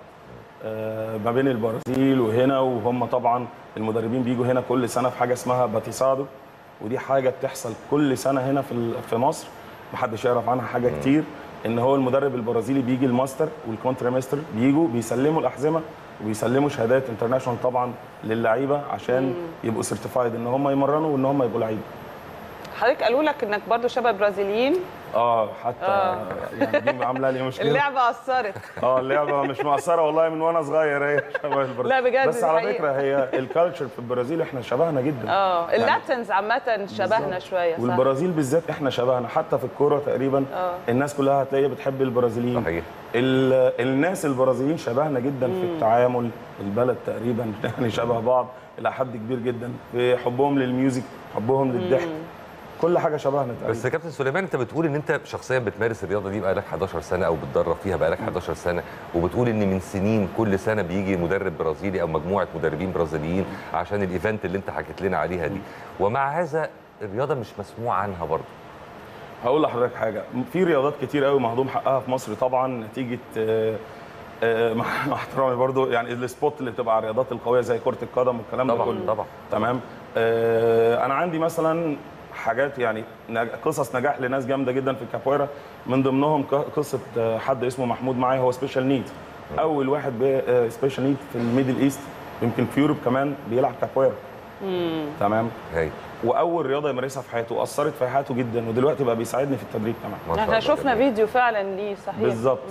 آه، ما بين البرازيل وهنا وهم طبعا المدربين بيجوا هنا كل سنه في حاجه اسمها باتيسادو ودي حاجه بتحصل كل سنه هنا في ال- في مصر محدش يعرف عنها حاجه كتير ان هو المدرب البرازيلي بيجي الماستر والكونترا ماستر بيجوا بيسلموا الاحزمه وبيسلموا شهادات انترناشونال طبعا للعيبه عشان يبقوا سيرتيفايد ان هم يمرنوا وان هم يبقوا لعيبه حضرتك قالوا لك انك برضو شبه البرازيليين اه حتى يعني دي عامله لي مشكله اللعبه اثرت اه اللعبه مش مقصره والله من وانا صغير هي شبه البرازيل لا بجد بس دي على حقيقة. فكره هي الكالتشر في البرازيل احنا شبهنا جدا اه اللاتنز عامه شبهنا شويه صح والبرازيل بالذات احنا شبهنا حتى في الكوره تقريبا آه. الناس كلها هتلاقيها بتحب البرازيليين صحيح ال- الناس البرازيليين شبهنا جدا في التعامل البلد تقريبا يعني شبه بعض الى حد كبير جدا في حبهم للميوزك حبهم للضحك كل حاجه شبهنا تقريبا بس يا كابتن سليمان انت بتقول ان انت شخصيا بتمارس الرياضه دي بقالك 11 سنه او بتدرب فيها بقالك 11 سنه وبتقول ان من سنين كل سنه بيجي مدرب برازيلي او مجموعه مدربين برازيليين عشان الايفنت اللي انت حكيت لنا عليها دي ومع هذا الرياضه مش مسموع عنها برضه هقول لحضرتك حاجه في رياضات كتير قوي مهضوم حقها في مصر طبعا نتيجه آه، آه، مع مع احترامي برضو يعني السبوت اللي بتبقى على الرياضات القويه زي كره القدم والكلام ده طبعا كله طبعا تمام آه، انا عندي مثلا حاجات يعني نج- قصص نجاح لناس جامده جدا في الكابويرا من ضمنهم ق- قصه آه، حد اسمه محمود معايا هو سبيشال نيد اول واحد سبيشال نيد في الميدل ايست يمكن في يوروب كمان بيلعب كابويرا تمام هاي واول رياضه يمارسها في حياته واثرت في حياته جدا ودلوقتي بقى بيساعدني في التدريب كمان ما شاء احنا الله شفنا جميل. فيديو فعلا ليه صحيح بالظبط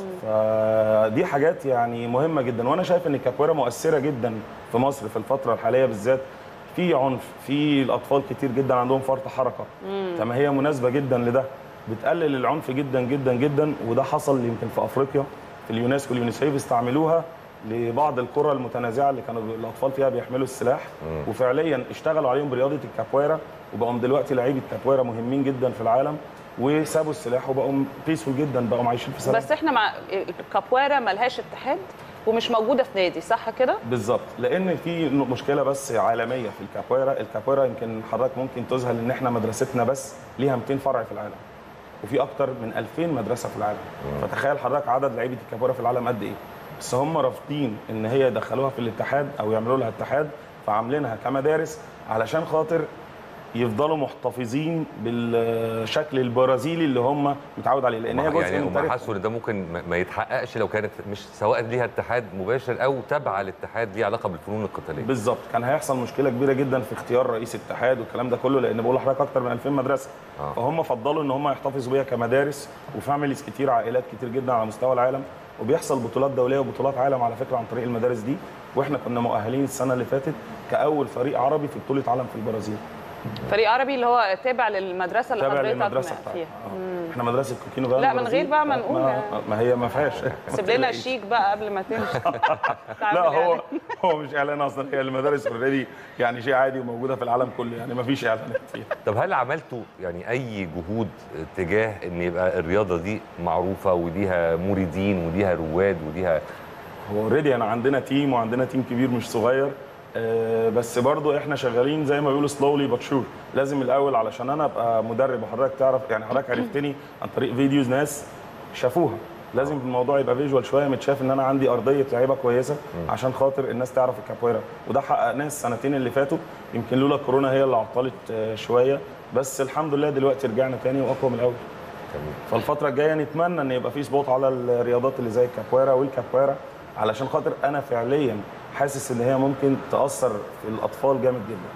فدي حاجات يعني مهمه جدا وانا شايف ان الكابويرا مؤثره جدا في مصر في الفتره الحاليه بالذات في عنف في الاطفال كتير جدا عندهم فرط حركه تمام هي مناسبه جدا لده بتقلل العنف جدا جدا جدا وده حصل يمكن في افريقيا في اليونسكو اليونيسيف استعملوها لبعض القرى المتنازعه اللي كانوا الاطفال فيها بيحملوا السلاح وفعليا اشتغلوا عليهم برياضه الكابويرا وبقوا دلوقتي لعيبه كابويرا مهمين جدا في العالم وسابوا السلاح وبقوا بيسفول جدا بقوا عايشين في سلام بس احنا مع الكابويرا ملهاش اتحاد ومش موجوده في نادي صح كده؟ بالظبط لان في مشكله بس عالميه في الكابويرا الكابويرا يمكن حضرتك ممكن تذهل ان احنا مدرستنا بس ليها 200 فرع في العالم وفي اكتر من 2000 مدرسه في العالم فتخيل حضرتك عدد لعيبه الكابويرا في العالم قد ايه بس هم رافضين ان هي يدخلوها في الاتحاد او يعملوا لها اتحاد فعاملينها كمدارس علشان خاطر يفضلوا محتفظين بالشكل البرازيلي اللي هم متعود عليه لان هي جزء يعني من هم تاريخ حسوا ان ده ممكن ما- ما يتحققش لو كانت مش سواء ليها اتحاد مباشر او تابعه لاتحاد ليه علاقه بالفنون القتاليه بالظبط كان هيحصل مشكله كبيره جدا في اختيار رئيس اتحاد والكلام ده كله لان بقول لحضرتك اكتر من 2000 مدرسه آه. فهم فضلوا ان هم يحتفظوا بيها كمدارس وفاميليز كتير عائلات كتير جدا على مستوى العالم وبيحصل بطولات دوليه وبطولات عالم على فكره عن طريق المدارس دي واحنا كنا مؤهلين السنه اللي فاتت كاول فريق عربي في بطوله عالم في البرازيل فريق عربي اللي هو تابع للمدرسه اللي تابع حضرتك للمدرسه فيها بتاعتنا آه. احنا مدرسه كوكينو بقى لا، من البرازيل. غير بقى ما نقول ما, يعني. ما هي ما فيهاش سيب لنا الشيك بقى قبل ما تمشي تعمل لا هو إعلان. هو مش اعلان اصلا هي المدارس اوريدي يعني شيء عادي وموجوده في العالم كله يعني ما فيش اعلانات فيها طب هل عملتوا يعني اي جهود تجاه ان يبقى الرياضه دي معروفه وليها مريدين وليها رواد وليها هو اوريدي انا عندنا تيم وعندنا تيم كبير مش صغير آه، بس برضو احنا شغالين زي ما بيقولوا سلولي باتشور لازم الاول علشان انا ابقى مدرب وحضرتك تعرف يعني حضرتك عرفتني عن طريق فيديوز ناس شافوها لازم الموضوع يبقى فيجوال شويه متشاف ان انا عندي ارضيه لعيبه كويسه عشان خاطر الناس تعرف الكابويرا وده حققناه السنتين اللي فاتوا يمكن لولا الكورونا هي اللي عطلت آه، شويه بس الحمد لله دلوقتي رجعنا تاني واقوى من الاول فالفتره الجايه نتمنى ان يبقى في سبوت على الرياضات اللي زي الكابويرا والكابويرا علشان خاطر انا فعليا حاسس ان هي ممكن تاثر في الاطفال جامد جدا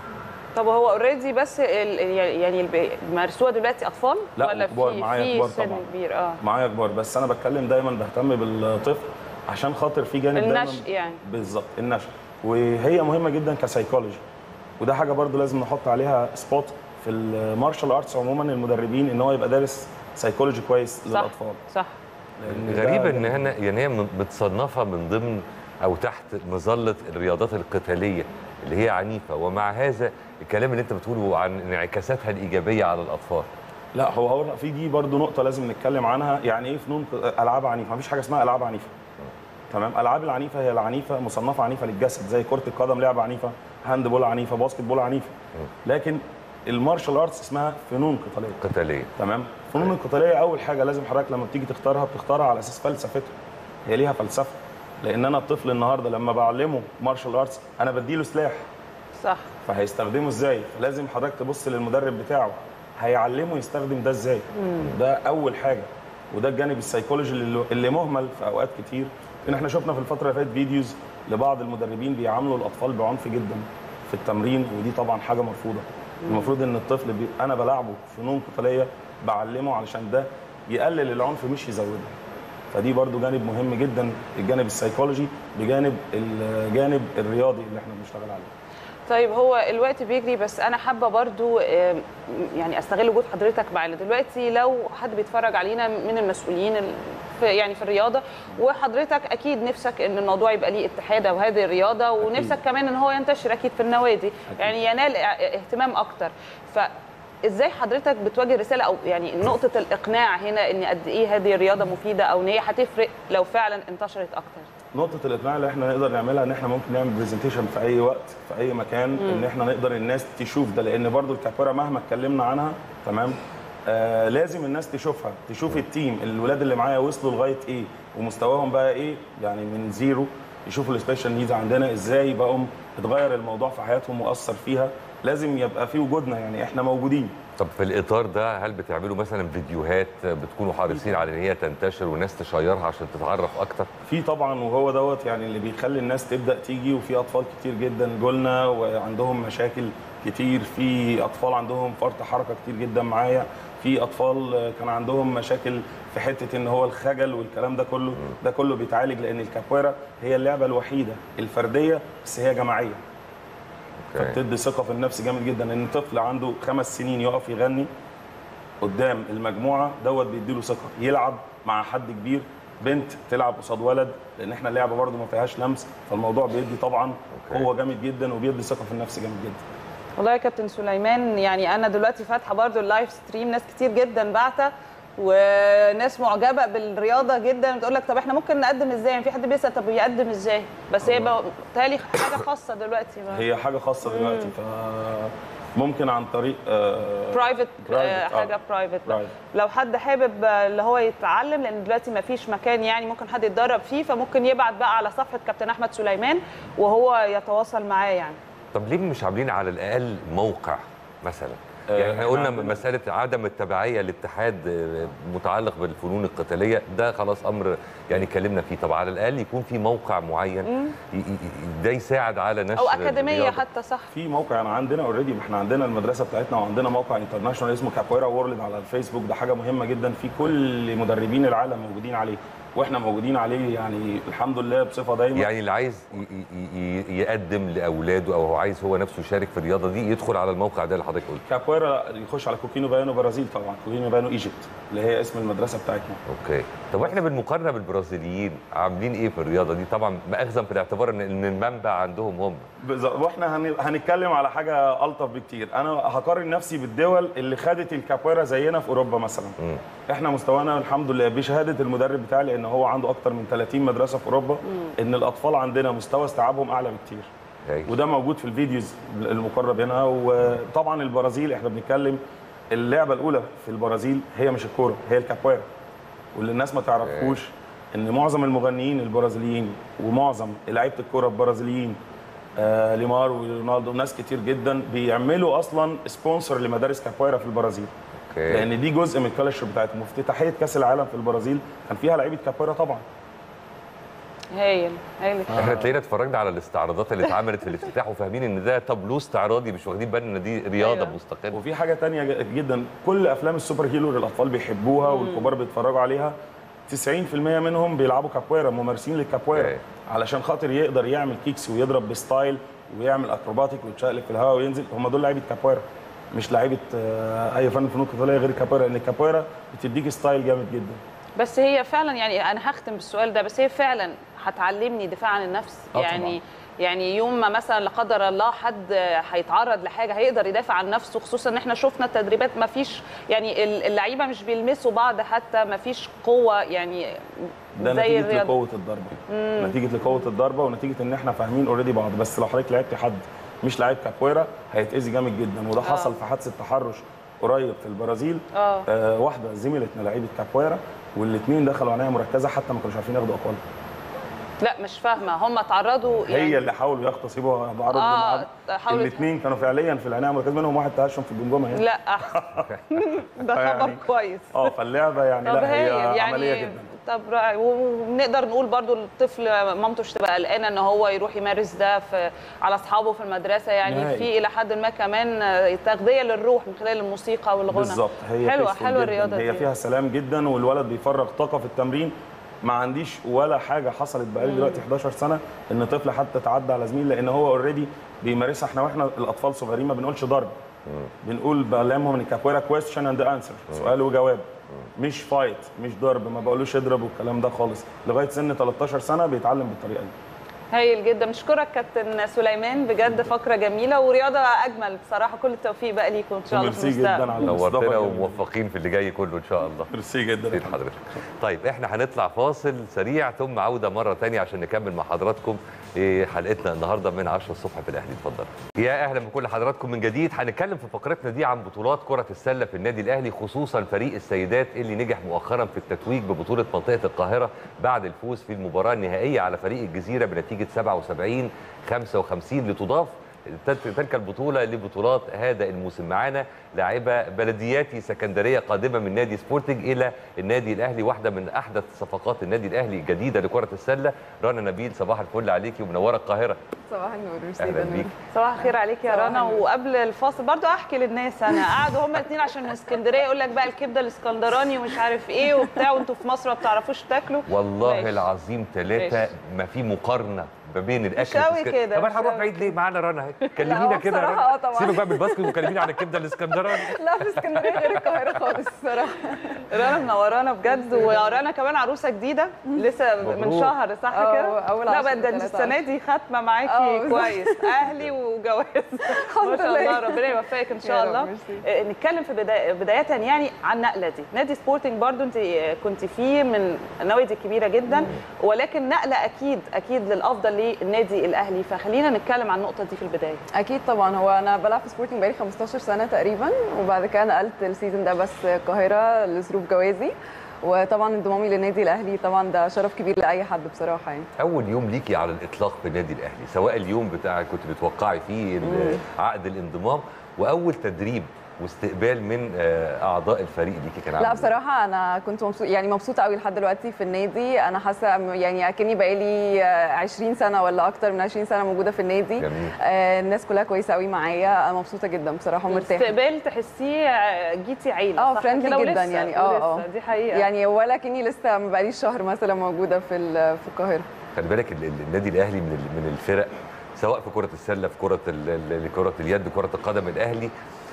طب هو اوريدي بس ال- يعني اللي بيمارسوها دلوقتي اطفال لا، ولا كبار، في معايا في كبار سن طبعاً. كبير اه معايا كبار بس انا بتكلم دايما بهتم بالطفل عشان خاطر في جانب دايما النشء يعني بالظبط النشأ وهي مهمه جدا كسايكولوجي وده حاجه برضو لازم نحط عليها سبوت في المارشال ارتس عموما المدربين ان هو يبقى دارس سايكولوجي كويس صح للاطفال صح لأن ده غريبة ان جانب هنا يعني هي متصنفة من ضمن او تحت مظلة الرياضات القتالية اللي هي عنيفة ومع هذا الكلام اللي انت بتقوله عن انعكاساتها الايجابية على الاطفال لا هو هو في دي برضو نقطه لازم نتكلم عنها يعني ايه فنون ق- العاب عنيفه مفيش حاجه اسمها العاب عنيفه تمام الالعاب العنيفه هي العنيفه مصنفه عنيفه للجسد زي كره القدم لعبه عنيفه هاند بول عنيفه باسكت بول عنيفه لكن المارشال ارتس اسمها فنون قتاليه قتالية تمام الفنون القتاليه اول حاجه لازم حضرتك لما بتيجي تختارها بتختارها على اساس فلسفتها هي ليها فلسفه لان انا الطفل النهارده لما بعلمه مارشال ارتس انا بديله سلاح صح فهيستخدمه ازاي فلازم حضرتك تبص للمدرب بتاعه هيعلمه يستخدم ده ازاي ده اول حاجه وده الجانب السيكولوجي اللي, اللي مهمل في اوقات كتير ان احنا شفنا في الفتره اللي فاتت فيديوز لبعض المدربين بيعاملوا الاطفال بعنف جدا في التمرين ودي طبعا حاجه مرفوضه المفروض ان الطفل بي... انا بلعبه فنون قتاليه بعلمه علشان ده يقلل العنف مش يزوده فدي برضو جانب مهم جدا الجانب السيكولوجي بجانب الجانب الرياضي اللي احنا بنشتغل عليه طيب هو الوقت بيجري بس انا حابه برضو آم، يعني استغل وجود حضرتك معانا دلوقتي لو حد بيتفرج علينا من المسؤولين ال- في يعني في الرياضه وحضرتك اكيد نفسك ان الموضوع يبقى ليه اتحاد او هذه الرياضه ونفسك كمان ان هو ينتشر اكيد في النوادي يعني ينال اه- اهتمام اكتر فازاي حضرتك بتواجه رساله او يعني نقطه الاقناع هنا ان قد ايه هذه الرياضه مفيده او ان هي هتفرق لو فعلا انتشرت اكتر نقطة الإقناع اللي احنا نقدر نعملها إن احنا ممكن نعمل برزنتيشن في أي وقت في أي مكان إن احنا نقدر الناس تشوف ده لأن برضو الكابورا مهما اتكلمنا عنها تمام آه لازم الناس تشوفها تشوف التيم الولاد اللي معايا وصلوا لغاية إيه ومستواهم بقى إيه يعني من زيرو يشوفوا السبيشال نيدز عندنا إزاي بقوا اتغير الموضوع في حياتهم وأثر فيها لازم يبقى في وجودنا يعني احنا موجودين طب في الاطار ده هل بتعملوا مثلا فيديوهات بتكونوا حريصين على ان هي تنتشر والناس تشيرها عشان تتعرف اكتر في طبعا وهو دوت يعني اللي بيخلي الناس تبدا تيجي وفي اطفال كتير جدا جولنا وعندهم مشاكل كتير في اطفال عندهم فرط حركه كتير جدا معايا في اطفال كان عندهم مشاكل في حته ان هو الخجل والكلام ده كله ده كله بيتعالج لان الكابويرا هي اللعبه الوحيده الفرديه بس هي جماعيه أوكي. فبتدي ثقه في النفس جامد جدا ان طفل عنده خمس سنين يقف يغني قدام المجموعه دوت بيديله ثقه يلعب مع حد كبير بنت تلعب قصاد ولد لان احنا اللعبه برده ما فيهاش لمس فالموضوع بيدي طبعا أوكي. قوه جامد جدا وبيدي ثقه في النفس جامد جدا والله يا كابتن سليمان يعني انا دلوقتي فاتحه برضو اللايف ستريم ناس كتير جدا بعتة وناس معجبه بالرياضه جدا بتقول لك طب احنا ممكن نقدم ازاي يعني في حد بيسال طب يقدم ازاي بس هي بقى- بتهيألي حاجه خاصه دلوقتي هي حاجه خاصه دلوقتي ف ممكن عن طريق آه، برايفت private، آه. حاجه برايفت Private. لو حد حابب آه، اللي هو يتعلم لان دلوقتي ما فيش مكان يعني ممكن حد يتدرب فيه فممكن يبعت بقى على صفحه كابتن احمد سليمان وهو يتواصل معاه يعني طب ليه مش عاملين على الاقل موقع مثلا آه، يعني احنا إحنا قلنا عندنا- مساله عدم التبعيه لاتحاد آه، متعلق بالفنون القتاليه ده خلاص امر يعني اتكلمنا فيه طب على الاقل يكون في موقع معين ي- ي- ي- ده يساعد على نشر او اكاديميه الرياضة. حتى صح في موقع انا عندنا اوريدي ما احنا عندنا المدرسه بتاعتنا وعندنا موقع انترناشونال اسمه كابويرا وورلد على الفيسبوك ده حاجه مهمه جدا في كل مدربين العالم موجودين عليه واحنا موجودين عليه يعني الحمد لله بصفه دايما يعني اللي عايز ي- ي- ي- يقدم لاولاده او هو عايز هو نفسه يشارك في الرياضه دي يدخل على الموقع ده اللي حضرتك قلت كابويرا يخش على كوكينو بايانو برازيل طبعا كوكينو بايانو ايجيبت اللي هي اسم المدرسه بتاعتنا اوكي طب واحنا بالمقارنه بالبرازيليين عاملين ايه في الرياضه دي طبعا ماخذا في الاعتبار ان ان المنبع عندهم هم بالظبط واحنا هن- هنتكلم على حاجه الطف بكتير انا هقارن نفسي بالدول اللي خدت الكابويرا زينا في اوروبا مثلا مم. احنا مستوانا الحمد لله بشهاده المدرب بتاعي لان هو عنده اكتر من 30 مدرسه في اوروبا ان الاطفال عندنا مستوى استيعابهم اعلى بكتير هايل. وده موجود في الفيديوز المقرب هنا وطبعا البرازيل احنا بنتكلم اللعبه الاولى في البرازيل هي مش الكوره هي الكابويرا واللي الناس ما تعرفوش ان معظم المغنيين البرازيليين ومعظم لعيبه الكوره البرازيليين آه ليمار ورونالدو ناس كتير جدا بيعملوا اصلا سبونسر لمدارس كابويرا في البرازيل اوكي لان دي جزء من الكالتشر بتاعتهم وافتتاحيه كاس العالم في البرازيل كان فيها لعيبه كابويرا طبعا هايل هايل احنا تلاقينا اتفرجنا على الاستعراضات اللي اتعملت في الافتتاح وفاهمين ان ده تابلو استعراضي مش واخدين بالنا ان دي رياضه أيوة. مستقله وفي حاجه تانية ج- جدا كل افلام السوبر هيرو اللي الاطفال بيحبوها والكبار بيتفرجوا عليها 90% منهم بيلعبوا كابويرا ممارسين للكابويرا أوكي. علشان خاطر يقدر يعمل كيكس ويضرب بستايل ويعمل اكروباتيك ويتشقلب في الهواء وينزل هم دول لعيبه كابويرا مش لعيبه آه، اي فن فنون قتاليه غير الكابويرا لان الكابويرا بتديك ستايل جامد جدا بس هي فعلا يعني انا هختم بالسؤال ده بس هي فعلا هتعلمني دفاع عن النفس آه يعني طبعاً. يعني يوم ما مثلا لا قدر الله حد هيتعرض لحاجه هيقدر يدافع عن نفسه خصوصا ان احنا شفنا التدريبات ما فيش يعني اللعيبه مش بيلمسوا بعض حتى ما فيش قوه يعني ده زي نتيجه الرياضه لقوه الضربه نتيجه لقوه الضربه ونتيجه ان احنا فاهمين اوريدي بعض بس لو حضرتك لعبت حد مش لعيب كابويرا هيتاذي جامد جدا وده حصل في حادثه تحرش قريب في البرازيل اه آه واحده زميلتنا لعيبه كابويرا والاثنين دخلوا عنايه مركزه حتى ما كانوش عارفين ياخدوا اقوال لا مش فاهمه هم اتعرضوا يعني هي اللي حاولوا يغتصبوا بعض آه، حاولوا- الاثنين كانوا فعليا في العنايه المركزه منهم واحد تهشم في الجمجمه يعني لا احسن ده خبر يعني- كويس اه فاللعبه يعني طب لا هي هايل عمليه يعني جدا طب رائع ونقدر نقول برضو الطفل مامته مش تبقى قلقانه ان هو يروح يمارس ده في على اصحابه في المدرسه يعني نهائي. في الى حد ما كمان تغذيه للروح من خلال الموسيقى والغنى بالظبط هي حلوه peaceful حلوه جداً. الرياضه هي دي فيها سلام جدا والولد بيفرغ طاقه في التمرين ما عنديش ولا حاجه حصلت بقالي دلوقتي 11 سنه ان طفل حتى تعدى على زميل لان هو اوريدي بيمارسها احنا واحنا الاطفال صغيرين ما بنقولش ضرب بنقول بعلمهم ان الكابويرا كويستشن اند انسر سؤال وجواب مش فايت مش ضرب ما بقولوش اضرب والكلام ده خالص لغايه سن 13 سنه بيتعلم بالطريقه دي هايل جدا بشكرك كابتن سليمان بجد فقره جميله ورياضه اجمل بصراحه كل التوفيق بقى ليكم ان شاء الله في ميرسي جدا المستقبل على الاستضافة نورتنا الجميلة. وموفقين في اللي جاي كله ان شاء الله ميرسي جدا سيد حضرتك طيب احنا هنطلع فاصل سريع ثم عوده مره تانية عشان نكمل مع حضراتكم إيه حلقتنا النهارده من 10 الصبح في الاهلي اتفضل يا اهلا بكل حضراتكم من جديد هنتكلم في فقرتنا دي عن بطولات كره السله في النادي الاهلي خصوصا فريق السيدات اللي نجح مؤخرا في التتويج ببطوله منطقه القاهره بعد الفوز في المباراه النهائيه على فريق الجزيره بنتيجه 77 55 لتضاف تلك البطوله لبطولات هذا الموسم معانا لاعبه بلدياتي سكندريه قادمه من نادي سبورتنج الى النادي الاهلي واحده من احدث صفقات النادي الاهلي الجديده لكره السله رنا نبيل صباح الفل عليكي ومنوره القاهره صباح النور ميرسي اهلا ده بيك نور. صباح الخير عليك يا صباح رنا النور. وقبل الفاصل برضو احكي للناس انا قعدوا هما الاثنين عشان من اسكندريه يقول لك بقى الكبده الاسكندراني ومش عارف ايه وبتاع وانتوا في مصر ما بتعرفوش تاكلوا والله ماشي. العظيم ثلاثه ماشي. ما في مقارنه ما بين الاكل مش في قوي اسكن- كده، طب مش احنا هنروح قوي. بعيد ليه معانا رنا لا، كلمينا هو كده يا بصراحة رنا آه طبعاً. سيبك بقى من الباسكت وكلمينا عن الكبده الاسكندراني لا في اسكندريه غير القاهره خالص الصراحه رنا منورانا بجد ورنا كمان عروسه جديده لسه من مبروك. شهر صح آه، كده؟ أول لا عشرة بقى ده انت تلاتة السنه دي خاتمه آه، معاكي بالظبط. كويس اهلي وجواز ما شاء لله. الله ربنا يوفقك ان يا شاء رب، الله ميرسي. آه، نتكلم في بدايه بدايه يعني عن النقله دي نادي سبورتنج برضو انت كنت فيه من النوادي الكبيره جدا ولكن نقله اكيد اكيد للافضل للنادي الاهلي فخلينا نتكلم عن النقطه دي في البدايه اكيد طبعا هو انا بلعب في سبورتنج بقالي 15 سنه تقريبا وبعد كده نقلت السيزون ده بس القاهره لظروف جوازي وطبعا انضمامي للنادي الاهلي طبعا ده شرف كبير لاي حد بصراحه يعني اول يوم ليكي على الاطلاق في النادي الاهلي سواء اليوم بتاع كنت بتوقعي فيه ال- عقد الانضمام واول تدريب واستقبال من آه، اعضاء الفريق ليكي كان عامل لا إيه؟ بصراحه انا كنت مبسوط يعني مبسوطه قوي لحد دلوقتي في النادي انا حاسه يعني اكني بقالي آه، 20 سنه ولا اكتر من 20 سنه موجوده في النادي جميل. آه، الناس كلها كويسه قوي معايا انا مبسوطه جدا بصراحه ومرتاحه استقبال تحسيه آه، جيتي عيله اه صح فريندلي كده؟ جدا ولسه- يعني اه اه ولسه، دي حقيقه يعني ولا كني لسه ما بقاليش شهر مثلا موجوده في ال- في القاهره خلي بالك ال- ال- النادي الاهلي من ال- من الفرق سواء في كره السله في كره ال- ال- كره اليد كره القدم الاهلي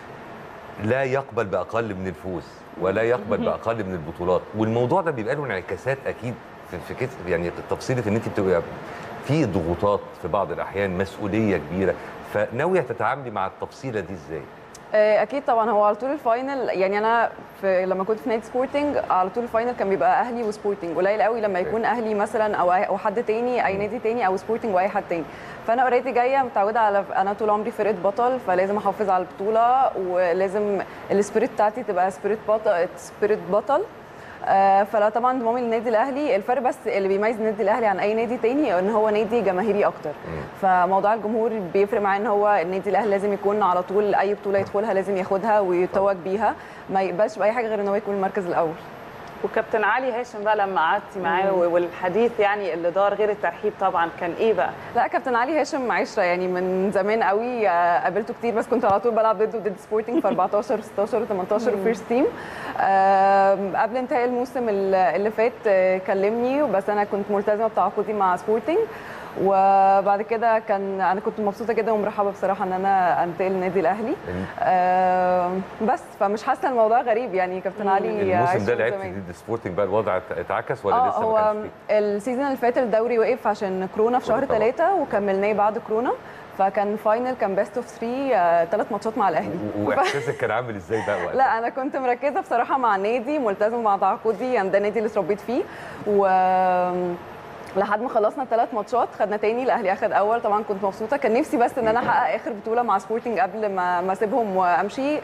لا يقبل باقل من الفوز ولا يقبل باقل من البطولات والموضوع ده بيبقى له انعكاسات اكيد في, في كده يعني تفصيله ان انت بتبقى في ضغوطات في بعض الاحيان مسؤوليه كبيره فناويه تتعاملي مع التفصيله دي ازاي؟ آه، اكيد طبعا هو على طول الفاينل يعني انا في لما كنت في نادي سبورتنج على طول الفاينل كان بيبقى اهلي وسبورتنج قليل قوي لما يكون اهلي مثلا او أي- او حد تاني اي نادي تاني او سبورتنج واي حد تاني فانا اوريدي جايه متعوده على انا طول عمري فرقه بطل فلازم احافظ على البطوله ولازم السبيريت بتاعتي تبقى سبيريت بطل سبيريت بطل آه، فلا طبعا انضمامي للنادي الاهلي الفرق بس اللي بيميز النادي الاهلي عن اي نادي تاني ان هو نادي جماهيري اكتر فموضوع الجمهور بيفرق معاه ان هو النادي الاهلي لازم يكون على طول اي بطوله يدخلها لازم ياخدها ويتوج بيها ما يقبلش باي حاجه غير ان هو يكون المركز الاول وكابتن علي هاشم بقى لما قعدتي معاه والحديث يعني اللي دار غير الترحيب طبعا كان ايه بقى؟ لا كابتن علي هاشم عشره يعني من زمان قوي آه، قابلته كتير بس كنت على طول بلعب ضده ضد سبورتنج في 14 و16 و18 وفيرست تيم قبل انتهاء الموسم اللي اللي فات آه، كلمني بس انا كنت ملتزمه بتعاقدي مع سبورتنج وبعد كده كان انا كنت مبسوطه جدا ومرحبه بصراحه ان انا انتقل للنادي الاهلي آه، بس فمش حاسه الموضوع غريب يعني كابتن علي الموسم عشره ده من لعبت زمان. ضد سبورتنج بقى الوضع اتعكس ولا اه لسه ما هو كانش فيه؟ السيزون اللي فات الدوري وقف عشان كورونا في شهر طبعا. ثلاثة وكملناه بعد كورونا فكان فاينل كان بيست اوف 3 ثلاث ماتشات مع الاهلي و- واحساسك كان عامل ازاي بقى وقتها؟ لا انا كنت مركزه بصراحه مع النادي ملتزمه مع تعاقدي يعني ده النادي اللي اتربيت فيه و لحد ما خلصنا الثلاث ماتشات خدنا تاني الاهلي اخد اول طبعا كنت مبسوطه كان نفسي بس ان انا احقق اخر بطوله مع سبورتنج قبل ما ما اسيبهم وامشي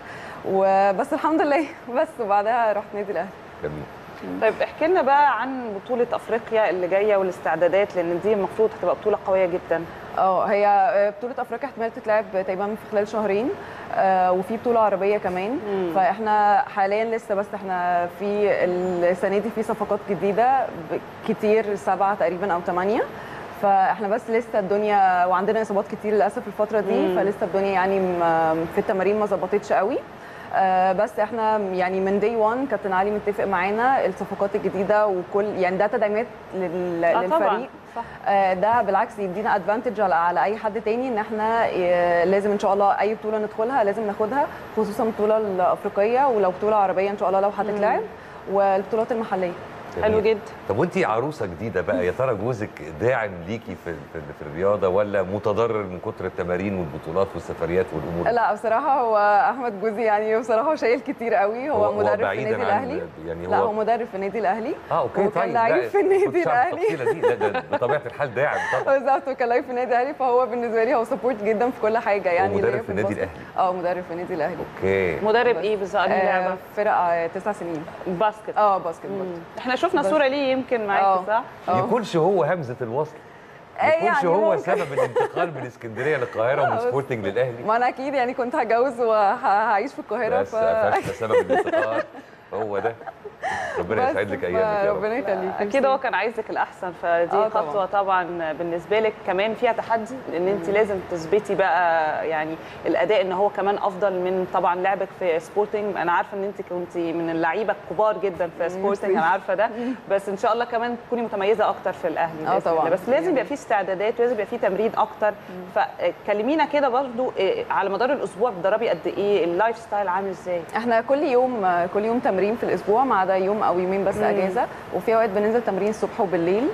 وبس الحمد لله بس وبعدها رحت نادي الاهلي جميل طيب احكي لنا بقى عن بطولة افريقيا اللي جاية والاستعدادات لان دي المفروض هتبقى بطولة قوية جدا اه هي بطولة افريقيا احتمال تتلعب تقريبا في خلال شهرين آه، وفي بطولة عربية كمان فاحنا حاليا لسه بس احنا في السنة دي في صفقات جديدة ب- كتير سبعة تقريبا او ثمانية فاحنا بس لسه الدنيا وعندنا اصابات كتير للاسف الفترة دي مم. فلسه الدنيا يعني م- في التمارين ما ظبطتش قوي آه، بس احنا يعني من دي 1 كابتن علي متفق معانا الصفقات الجديده وكل يعني ده تدعيمات لل- آه طبعاً، للفريق صح. آه، ده بالعكس يدينا ادفانتج على, على اي حد تاني ان احنا آه، لازم ان شاء الله اي بطوله ندخلها لازم ناخدها خصوصا البطوله الافريقيه ولو بطوله عربيه ان شاء الله لو هتتلعب والبطولات المحليه حلو جدا طب وانت عروسه جديده بقى يا ترى جوزك داعم ليكي في في, في الرياضه ولا متضرر من كتر التمارين والبطولات والسفريات والامور دي؟ لا بصراحه هو احمد جوزي يعني بصراحه شايل كتير قوي هو, هو- هو مدرب في بعيداً النادي عن- الاهلي يعني لا هو- هو مدرب في النادي الاهلي اه اوكي وكان طيب لعيب لا، في النادي كنتش أعرف الأهلي. التفصيله دي ده, ده بطبيعه الحال داعم طبعا بالظبط وكان لعيب في النادي الاهلي فهو بالنسبه لي هو سبورت جدا في كل حاجه يعني مدرب ليا في النادي الباسكت. الأهلي. اه مدرب في النادي الاهلي اوكي مدرب ايه بالظبط أنهي لعبة؟ آه فرق آه، تسع سنين باسكت اه باسكت برضه احنا شفنا بس- صورة ليه يمكن معاكي آه. صح؟ آه. يكونش هو همزه الوصل آه، يكونش يعني هو ممكن. سبب الانتقال من اسكندريه للقاهره ومن آه، بس- سبورتنج للاهلي ما انا اكيد يعني كنت هتجوز وهعيش في القاهره بس قفشنا سبب الانتقال هو ده ربنا بس يسعد لك ايامك يا رب ربنا يخليك اكيد هو كان عايزك الاحسن فدي آه، خطوه طبعا بالنسبه لك كمان فيها تحدي لان انت لازم تثبتي بقى يعني الاداء ان هو كمان افضل من طبعا لعبك في سبورتنج انا عارفه ان انت كنت من اللعيبه الكبار جدا في سبورتنج انا عارفه ده بس ان شاء الله كمان تكوني متميزه اكتر في الاهلي آه، بإذن طبعاً. الله. بس لازم يبقى في استعدادات ولازم يبقى في تمرين اكتر فكلمينا كده برضو إيه، على مدار الاسبوع بتدربي قد ايه اللايف ستايل عامل ازاي احنا كل يوم كل يوم تمرين في الاسبوع ما عدا يوم او يومين بس مم. اجازه وفي اوقات بننزل تمرين الصبح وبالليل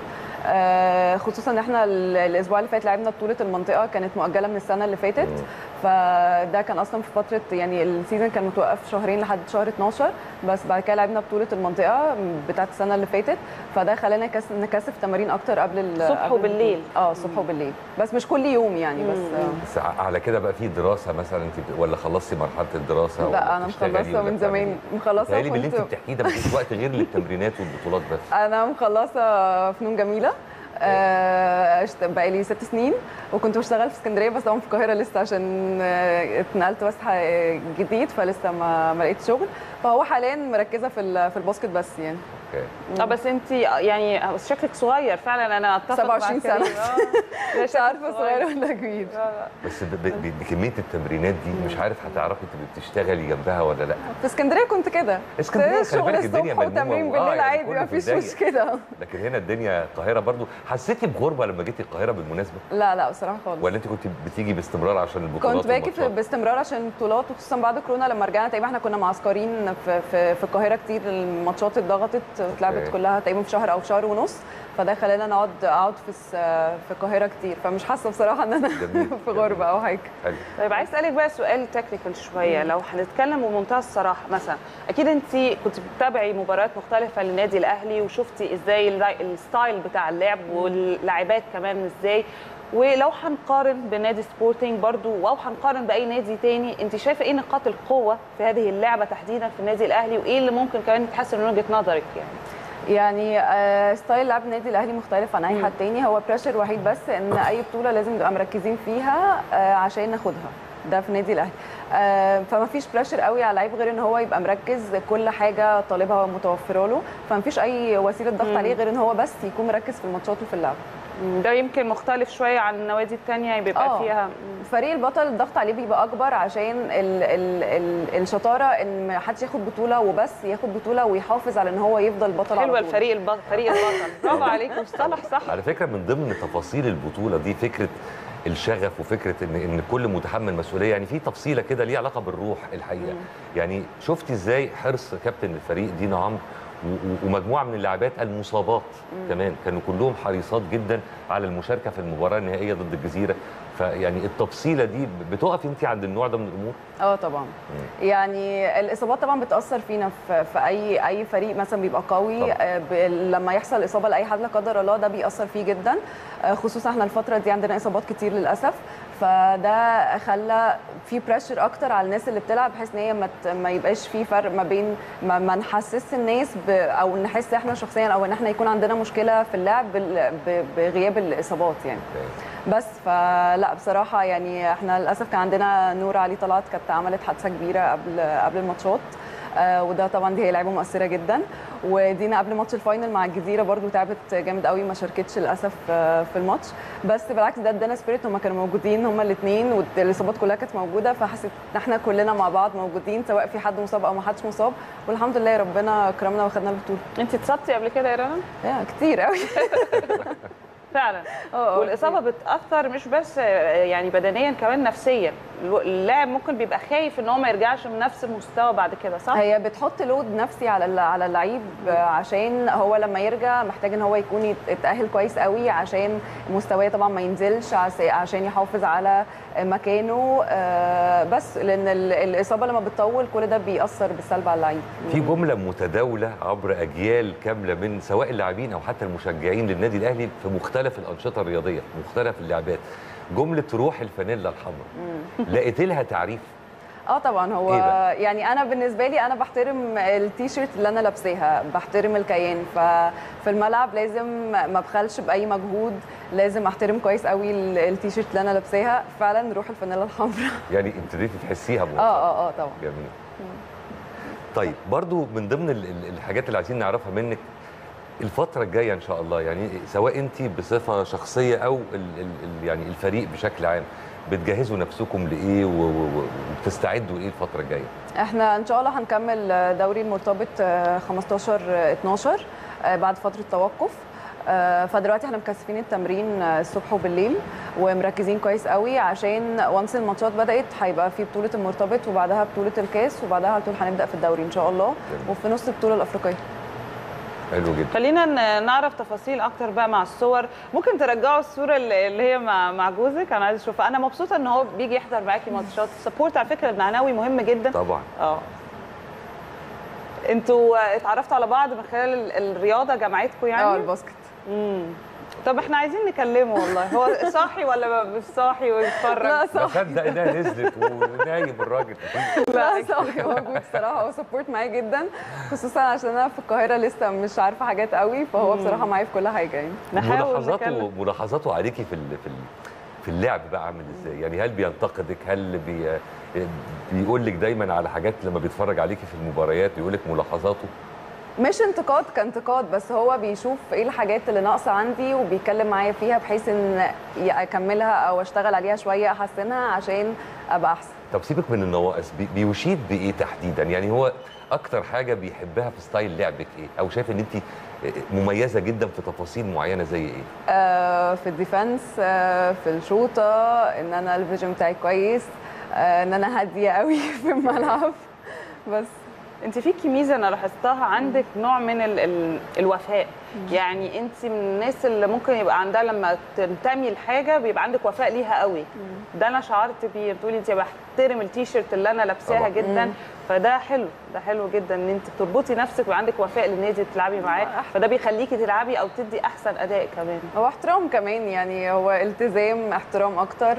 آه، خصوصا ان احنا ال- الاسبوع اللي فات لعبنا بطوله المنطقه كانت مؤجله من السنه اللي فاتت فده كان اصلا في فتره يعني السيزون كان متوقف شهرين لحد شهر 12 بس بعد كده لعبنا بطوله المنطقه بتاعت السنه اللي فاتت فده خلانا نكث- نكثف تمارين اكتر قبل ال- الصبح قبل وبالليل. البطولة. اه الصبح وبالليل بس مش كل يوم يعني بس آه. بس ع- على كده بقى في دراسه مثلا انت بت- ولا خلصتي مرحله الدراسه ولا لا انا بتشتغلي مخلصه ولا من بتعملي زمان إيه؟ مخلصه بيتهيألي باللي انت كنت- بتحكيه ده مفيش وقت غير للتمرينات والبطولات بس انا مخلصه فنون جميله آه، اشت- بقالي ست سنين وكنت بشتغل في اسكندريه بس طبعا في القاهره لسه عشان آه، اتنقلت بس ح- جديد فلسه ما ما لقيتش شغل فهو حاليا مركزه في ال- في الباسكت بس يعني اوكي اه بس انت يعني بس شكلك صغير فعلا انا اتفق 27 مع سنة. كريم. آه. لا، مش شكلك عارفه صغير ولا كبير بس ب- ب- ب- بكميه التمرينات دي مش عارف هتعرفي تبقي بتشتغلي جنبها ولا لا في اسكندريه كنت كده اسكندريه خلي شغل بالك الدنيا الصبح ملمومه وتمرين و- بالليل يعني عادي كله ما في فيش الضيق. مشكله لكن هنا الدنيا القاهره برضو حسيتي بغربه لما جيتي القاهره بالمناسبه لا لا بصراحه خالص ولا انت كنت بتيجي باستمرار عشان البطولات كنت باجي في- والماتشات؟ باستمرار عشان البطولات وخصوصا بعد كورونا لما رجعنا تقريبا احنا كنا معسكرين في, في, في القاهره كتير الماتشات اتضغطت اتلعبت أوكي. كلها تقريبا في شهر او في شهر ونص فده خلانا نقعد اقعد في الس- في القاهره كتير فمش حاسه بصراحه ان انا جميل. في غربه او حاجه حلو طيب عايز اسالك بقى سؤال تكنيكال شويه لو هنتكلم بمنتهى الصراحه مثلا اكيد انت كنت بتتابعي مباريات مختلفه للنادي الاهلي وشفتي ازاي الراي- الستايل بتاع اللعب واللاعبات كمان ازاي ولو هنقارن بنادي سبورتنج برضو او هنقارن باي نادي تاني انت شايفه ايه نقاط القوه في هذه اللعبه تحديدا في النادي الاهلي وايه اللي ممكن كمان يتحسن من وجهه نظرك يعني يعني آه، ستايل لعب النادي الاهلي مختلف عن اي حد تاني هو بريشر وحيد بس ان اي بطوله لازم نبقى مركزين فيها آه، عشان ناخدها ده في النادي الاهلي آه، فما فيش بريشر قوي على اللعيب غير ان هو يبقى مركز كل حاجه طالبها متوفره له فما فيش اي وسيله ضغط عليه غير ان هو بس يكون مركز في الماتشات وفي اللعب ده يمكن مختلف شويه عن النوادي التانية بيبقى آه. فيها فريق البطل الضغط عليه بيبقى اكبر عشان ال ال ال الشطاره ان ما حدش ياخد بطوله وبس ياخد بطوله ويحافظ على ان هو يفضل بطل على حلوه طول. الفريق البطل فريق البطل برافو عليك مصطلح صح على فكره من ضمن تفاصيل البطوله دي فكره الشغف وفكره ان ان كل متحمل مسؤوليه يعني في تفصيله كده ليها علاقه بالروح الحقيقه يعني شفتي ازاي حرص كابتن الفريق دينا عمرو و- و- ومجموعه من اللاعبات المصابات كمان كانوا كلهم حريصات جدا على المشاركه في المباراه النهائيه ضد الجزيره فيعني التفصيله دي بتقف انت عند النوع ده من الامور اه طبعا يعني الاصابات طبعا بتاثر فينا في, في اي اي فريق مثلا بيبقى قوي طبعاً. آه، ب- لما يحصل اصابه لاي حد لا قدر الله ده بيأثر فيه جدا آه، خصوصا احنا الفتره دي عندنا اصابات كتير للاسف فده خلى في بريشر اكتر على الناس اللي بتلعب بحيث ان هي ما ت- ما يبقاش في فرق ما بين ما, ما نحسس الناس ب او نحس احنا شخصيا او ان احنا يكون عندنا مشكله في اللعب بال- ب- بغياب الاصابات يعني بس فلا بصراحه يعني احنا للاسف كان عندنا نور علي طلعت كانت عملت حادثه كبيره قبل قبل الماتشات آه، وده طبعا دي هي لعيبه مؤثره جدا ودينا قبل ماتش الفاينل مع الجزيره برضو تعبت جامد قوي ما شاركتش للاسف آه، في الماتش بس بالعكس ده ادانا سبيريت هما كانوا موجودين هما الاثنين والاصابات كلها كانت موجوده فحسيت ان احنا كلنا مع بعض موجودين سواء في حد مصاب او ما حدش مصاب والحمد لله ربنا كرمنا واخدنا البطوله انت اتصبتي قبل كده يا رنا يا كتير قوي فعلا اه والاصابه بتاثر مش بس يعني بدنيا كمان نفسيا اللاعب ممكن بيبقى خايف ان هو ما يرجعش بنفس المستوى بعد كده صح هي بتحط لود نفسي على الل- على اللعيب عشان هو لما يرجع محتاج ان هو يكون يت- يتاهل كويس قوي عشان مستواه طبعا ما ينزلش عس- عشان يحافظ على مكانه آه، بس لان ال- الاصابه لما بتطول كل ده بيأثر بالسلب على اللعيب في جمله متداوله عبر اجيال كامله من سواء اللاعبين او حتى المشجعين للنادي الاهلي في مختلف الانشطه الرياضيه في مختلف اللعبات جمله روح الفانيلا الحمراء لقيت لها تعريف اه طبعا هو إيه بقى؟ يعني انا بالنسبه لي انا بحترم التيشيرت اللي انا لابساها بحترم الكيان ففي الملعب لازم ما ابخلش باي مجهود لازم احترم كويس قوي ال- التيشيرت اللي انا لابساها فعلا روح الفانيلا الحمراء يعني ابتديتي تحسيها اه بوضوح اه اه طبعا جميل طيب برضو من ضمن ال- ال- الحاجات اللي عايزين نعرفها منك الفترة الجاية إن شاء الله يعني سواء أنت بصفة شخصية أو ال ال ال يعني الفريق بشكل عام بتجهزوا نفسكم لإيه و- و- و- وبتستعدوا لإيه الفترة الجاية؟ احنا ان شاء الله هنكمل دوري المرتبط آه، 15 آه، 12 آه، بعد فتره توقف آه، فدلوقتي احنا مكثفين التمرين آه، الصبح وبالليل ومركزين كويس قوي عشان وانس الماتشات بدات هيبقى في بطوله المرتبط وبعدها بطوله الكاس وبعدها على طول هنبدا في الدوري ان شاء الله جميل. وفي نص البطوله الافريقيه حلو جدا خلينا ن- نعرف تفاصيل اكتر بقى مع الصور ممكن ترجعوا الصوره اللي اللي هي مع مع جوزك انا عايزه اشوفها انا مبسوطه ان هو بيجي يحضر معاكي ماتشات السبورت على فكره المعنوي مهم جدا طبعا اه انتوا اتعرفتوا على بعض من خلال ال- الرياضه جامعتكم يعني اه الباسكت امم طب احنا عايزين نكلمه والله هو صاحي ولا مش صاحي ويتفرج لا ما صح صدق انها نزلت ونايم الراجل لا صاحي موجود الصراحه هو سبورت معايا جدا خصوصا عشان انا في القاهره لسه مش عارفه حاجات قوي فهو بصراحه معايا في كل حاجه يعني نحاول ملاحظاته نكلم ملاحظاته عليكي في ال في ال في اللعب بقى عامل ازاي؟ يعني هل بينتقدك؟ هل بي بيقول لك دايما على حاجات لما بيتفرج عليكي في المباريات بيقول لك ملاحظاته؟ مش انتقاد كانتقاد بس هو بيشوف ايه الحاجات اللي ناقصه عندي وبيتكلم معايا فيها بحيث ان يا اكملها او اشتغل عليها شويه احسنها عشان ابقى احسن طب سيبك من النواقص بي- بيشيد بايه تحديدا؟ يعني هو اكتر حاجه بيحبها في ستايل لعبك ايه؟ او شايف ان انت مميزه جدا في تفاصيل معينه زي ايه؟ آه في الديفنس آه في الشوطه ان انا الفيجن بتاعي كويس آه ان انا هاديه قوي في الملعب بس انت فيكي ميزه انا لاحظتها عندك نوع من ال ال الوفاء يعني انت من الناس اللي ممكن يبقى عندها لما تنتمي لحاجه بيبقى عندك وفاء ليها قوي ده انا شعرت بيه بتقولي انت بحترم التيشيرت اللي انا لابساها طبعاً. جدا فده حلو ده حلو جدا ان انت تربطي نفسك وعندك وفاء للنادي اللي بتلعبي معاه فده بيخليكي تلعبي او تدي احسن اداء كمان هو احترام كمان يعني هو التزام احترام اكتر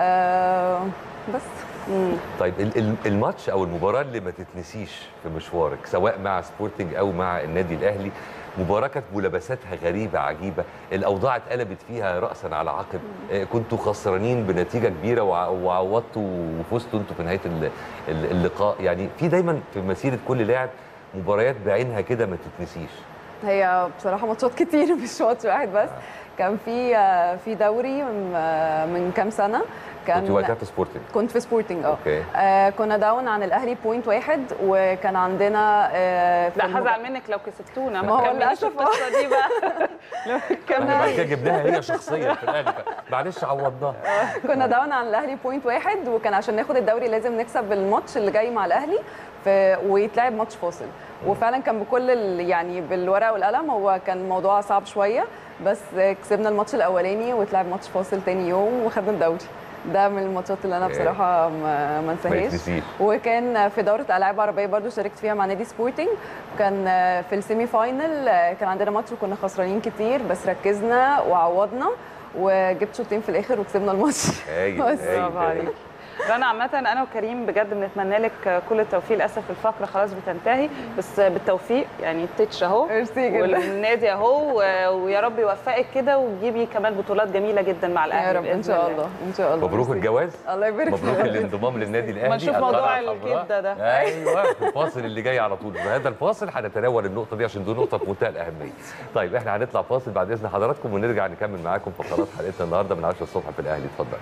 آه بس طيب ال- ال- الماتش او المباراه اللي ما تتنسيش في مشوارك سواء مع سبورتنج او مع النادي الاهلي مباراه كانت ملابساتها غريبه عجيبه الاوضاع اتقلبت فيها راسا على عقب آه، كنتوا خسرانين بنتيجه كبيره وع- وعوضتوا وفزتوا انتوا في نهايه ال- ال- اللقاء يعني في دايما في مسيره كل لاعب مباريات بعينها كده ما تتنسيش هي بصراحه ماتشات كتير مش ماتش واحد بس كان في آه، في دوري من آه، من كام سنه كنت وقتها كان في سبورتنج كنت في سبورتنج اه اوكي آه، كنا داون عن الاهلي بوينت واحد وكان عندنا آه، في لا المب- هزعل منك لو كسبتونا ما هو تكمليش للأسف القصه دي بقى لو احنا كملي بعد كده جبناها هي شخصيا في الاهلي معلش عوضناها كنا داون عن الاهلي بوينت واحد وكان عشان ناخد الدوري لازم نكسب الماتش اللي جاي مع الاهلي في ويتلعب ماتش فاصل وفعلا كان بكل ال- يعني بالورقه والقلم هو كان الموضوع صعب شويه بس كسبنا الماتش الاولاني واتلعب ماتش فاصل تاني يوم وخدنا الدوري ده من الماتشات اللي انا إيه. بصراحه ما ما ما انساهاش يتنسيش وكان في دوره العاب عربيه برضو شاركت فيها مع نادي سبورتنج كان في السيمي فاينل كان عندنا ماتش وكنا خسرانين كتير بس ركزنا وعوضنا وجبت شوطين في الاخر وكسبنا الماتش هايل بس. هايل برافو عليك رنا عامة أنا وكريم بجد بنتمنى لك كل التوفيق للأسف الفقرة خلاص بتنتهي بس بالتوفيق يعني التتش أهو ميرسي جدا والنادي أهو و- ويا رب يوفقك كده وتجيبي كمان بطولات جميلة جدا مع الأهلي يا رب ان بإذن شاء الله. الله ان شاء الله مبروك ميرسي. الجواز الله يبارك مبروك فيك. الانضمام للنادي الاهلي ما نشوف موضوع القلعة الحمراء. الكبدة ده. ايوه في الفاصل اللي جاي على طول بهذا الفاصل هنتناول النقطه دي عشان دي نقطه في منتهى الاهميه طيب احنا هنطلع فاصل بعد اذن حضراتكم ونرجع نكمل معاكم فقرات حلقتنا النهارده من 10 الصبح في الاهلي اتفضل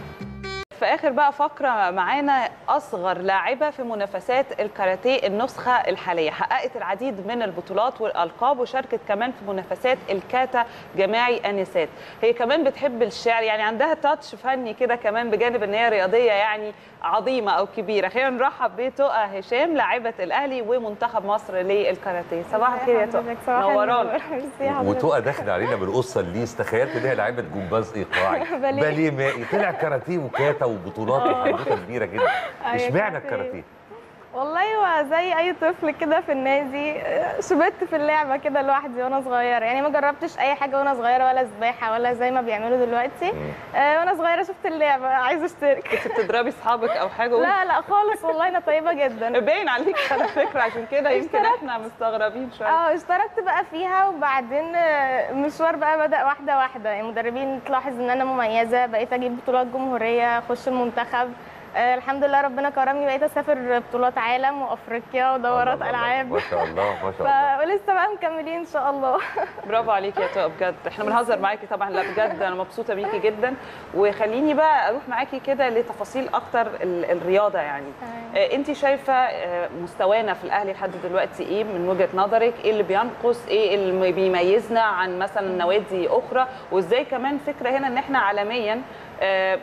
في اخر بقى فقره معانا اصغر لاعبه في منافسات الكاراتيه النسخه الحاليه حققت العديد من البطولات والالقاب وشاركت كمان في منافسات الكاتا جماعي انسات هي كمان بتحب الشعر يعني عندها تاتش فني كده كمان بجانب ان هي رياضيه يعني عظيمه او كبيره خلينا نرحب بتقى هشام لاعبه الاهلي ومنتخب مصر للكاراتيه صباح الخير يا تقى نورانا وتقى داخل علينا بالقصه الليس تخيلت ان هي لعيبه جمباز ايقاعي باليه. باليه مائي طلع كاراتيه وكاتا وبطولات وحدوته كبيره جدا أيوة اشمعنى كاراتيه. الكاراتيه؟ والله هو زي اي طفل كده في النادي آه، شبت في اللعبه كده لوحدي وانا صغيره يعني ما جربتش اي حاجه وانا صغيره ولا سباحه ولا زي ما بيعملوا دلوقتي آه، وانا صغيره شفت اللعبه عايزه اشترك كنت بتضربي اصحابك او حاجه لا لا خالص والله انا طيبه جدا باين عليك على فكره عشان كده يمكن احنا مستغربين شويه اه اشتركت بقى فيها وبعدين آه، المشوار بقى بدا واحده واحده يعني المدربين تلاحظ ان انا مميزه بقيت اجيب بطولات جمهوريه اخش المنتخب آه الحمد لله ربنا كرمني بقيت اسافر بطولات عالم وافريقيا ودورات الله الله الله. العاب ما شاء الله ما شاء الله ف- ولسه بقى مكملين ان شاء الله برافو عليكي يا تقى بجد احنا بنهزر معاكي طبعا لا بجد انا مبسوطه بيكي جدا وخليني بقى اروح معاكي كده لتفاصيل اكتر ال- الرياضه يعني آه انت شايفه آه مستوانا في الاهلي لحد دلوقتي ايه من وجهه نظرك ايه اللي بينقص ايه اللي بيميزنا عن مثلا نوادي اخرى وازاي كمان فكره هنا ان احنا عالميا آه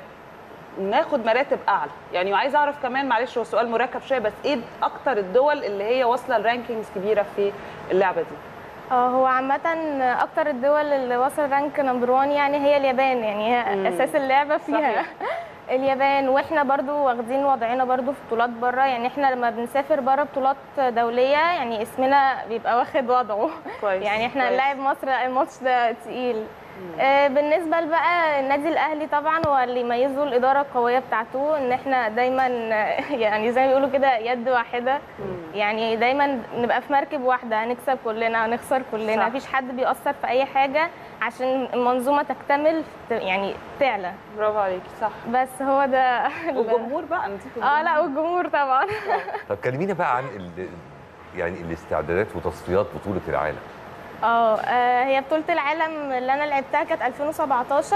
ناخد مراتب اعلى يعني وعايزه اعرف كمان معلش هو سؤال مركب شويه بس ايه اكتر الدول اللي هي واصله لرانكينجز كبيره في اللعبه دي اه هو عامة أكتر الدول اللي وصل رانك نمبر 1 يعني هي اليابان يعني هي مم. أساس اللعبة فيها صحيح. اليابان واحنا برضو واخدين وضعنا برضو في بطولات بره يعني احنا لما بنسافر بره بطولات دولية يعني اسمنا بيبقى واخد وضعه كويس يعني احنا كويس. نلاعب مصر لا، الماتش ده تقيل آه، بالنسبة بقى النادي الأهلي طبعا هو اللي يميزه الإدارة القوية بتاعته إن إحنا دايما آه، يعني زي ما بيقولوا كده يد واحدة يعني دايما نبقى في مركب واحدة هنكسب كلنا هنخسر كلنا صح. مفيش حد بيأثر في أي حاجة عشان المنظومة تكتمل ت- يعني تعلى برافو عليكي صح بس هو ده والجمهور بقى نسيت اه لا والجمهور طبعا طب كلمينا بقى عن ال... يعني الاستعدادات وتصفيات بطوله العالم اه آه، هي بطولة العالم اللي أنا لعبتها كانت 2017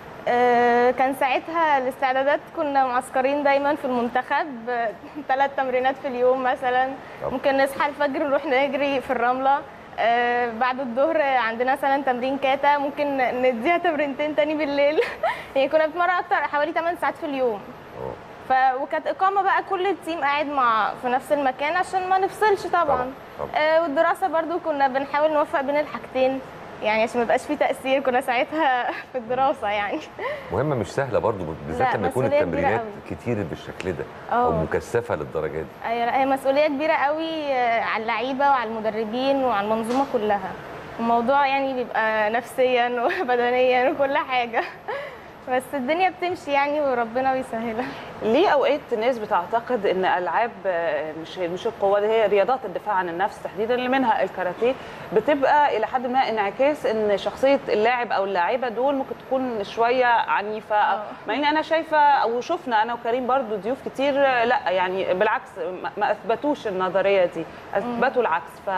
آه، كان ساعتها الاستعدادات كنا معسكرين دايما في المنتخب ثلاث تمرينات في اليوم مثلا طب. ممكن نصحى الفجر نروح نجري في الرملة آه، بعد الظهر عندنا مثلا تمرين كاتا ممكن نديها تمرينتين تاني بالليل يعني كنا بنتمرن اكتر حوالي 8 ساعات في اليوم ف وكانت اقامه بقى كل التيم قاعد مع في نفس المكان عشان ما نفصلش طبعا, طبعاً، طبعاً. آه والدراسه برضو كنا بنحاول نوفق بين الحاجتين يعني عشان ما يبقاش في تاثير كنا ساعتها في الدراسه يعني مهمه مش سهله برضو بالذات لا، لما يكون مسؤولية كبيرة التمرينات قوي. كتير بالشكل ده او اه. مكثفه للدرجه دي ايوه لا هي مسؤوليه كبيره قوي آه، على اللعيبه وعلى المدربين وعلى المنظومه كلها الموضوع يعني بيبقى نفسيا وبدنيا وكل حاجه بس الدنيا بتمشي يعني وربنا بيسهلها ليه اوقات الناس بتعتقد ان العاب آه، مش مش القوه اللي هي رياضات الدفاع عن النفس تحديدا اللي منها الكاراتيه بتبقى الى حد ما انعكاس ان شخصيه اللاعب او اللاعبه دول ممكن تكون شويه عنيفه أو- مع ان انا شايفه او شفنا انا وكريم برضو ضيوف كتير آه، لا يعني بالعكس ما- ما اثبتوش النظريه دي اثبتوا العكس ف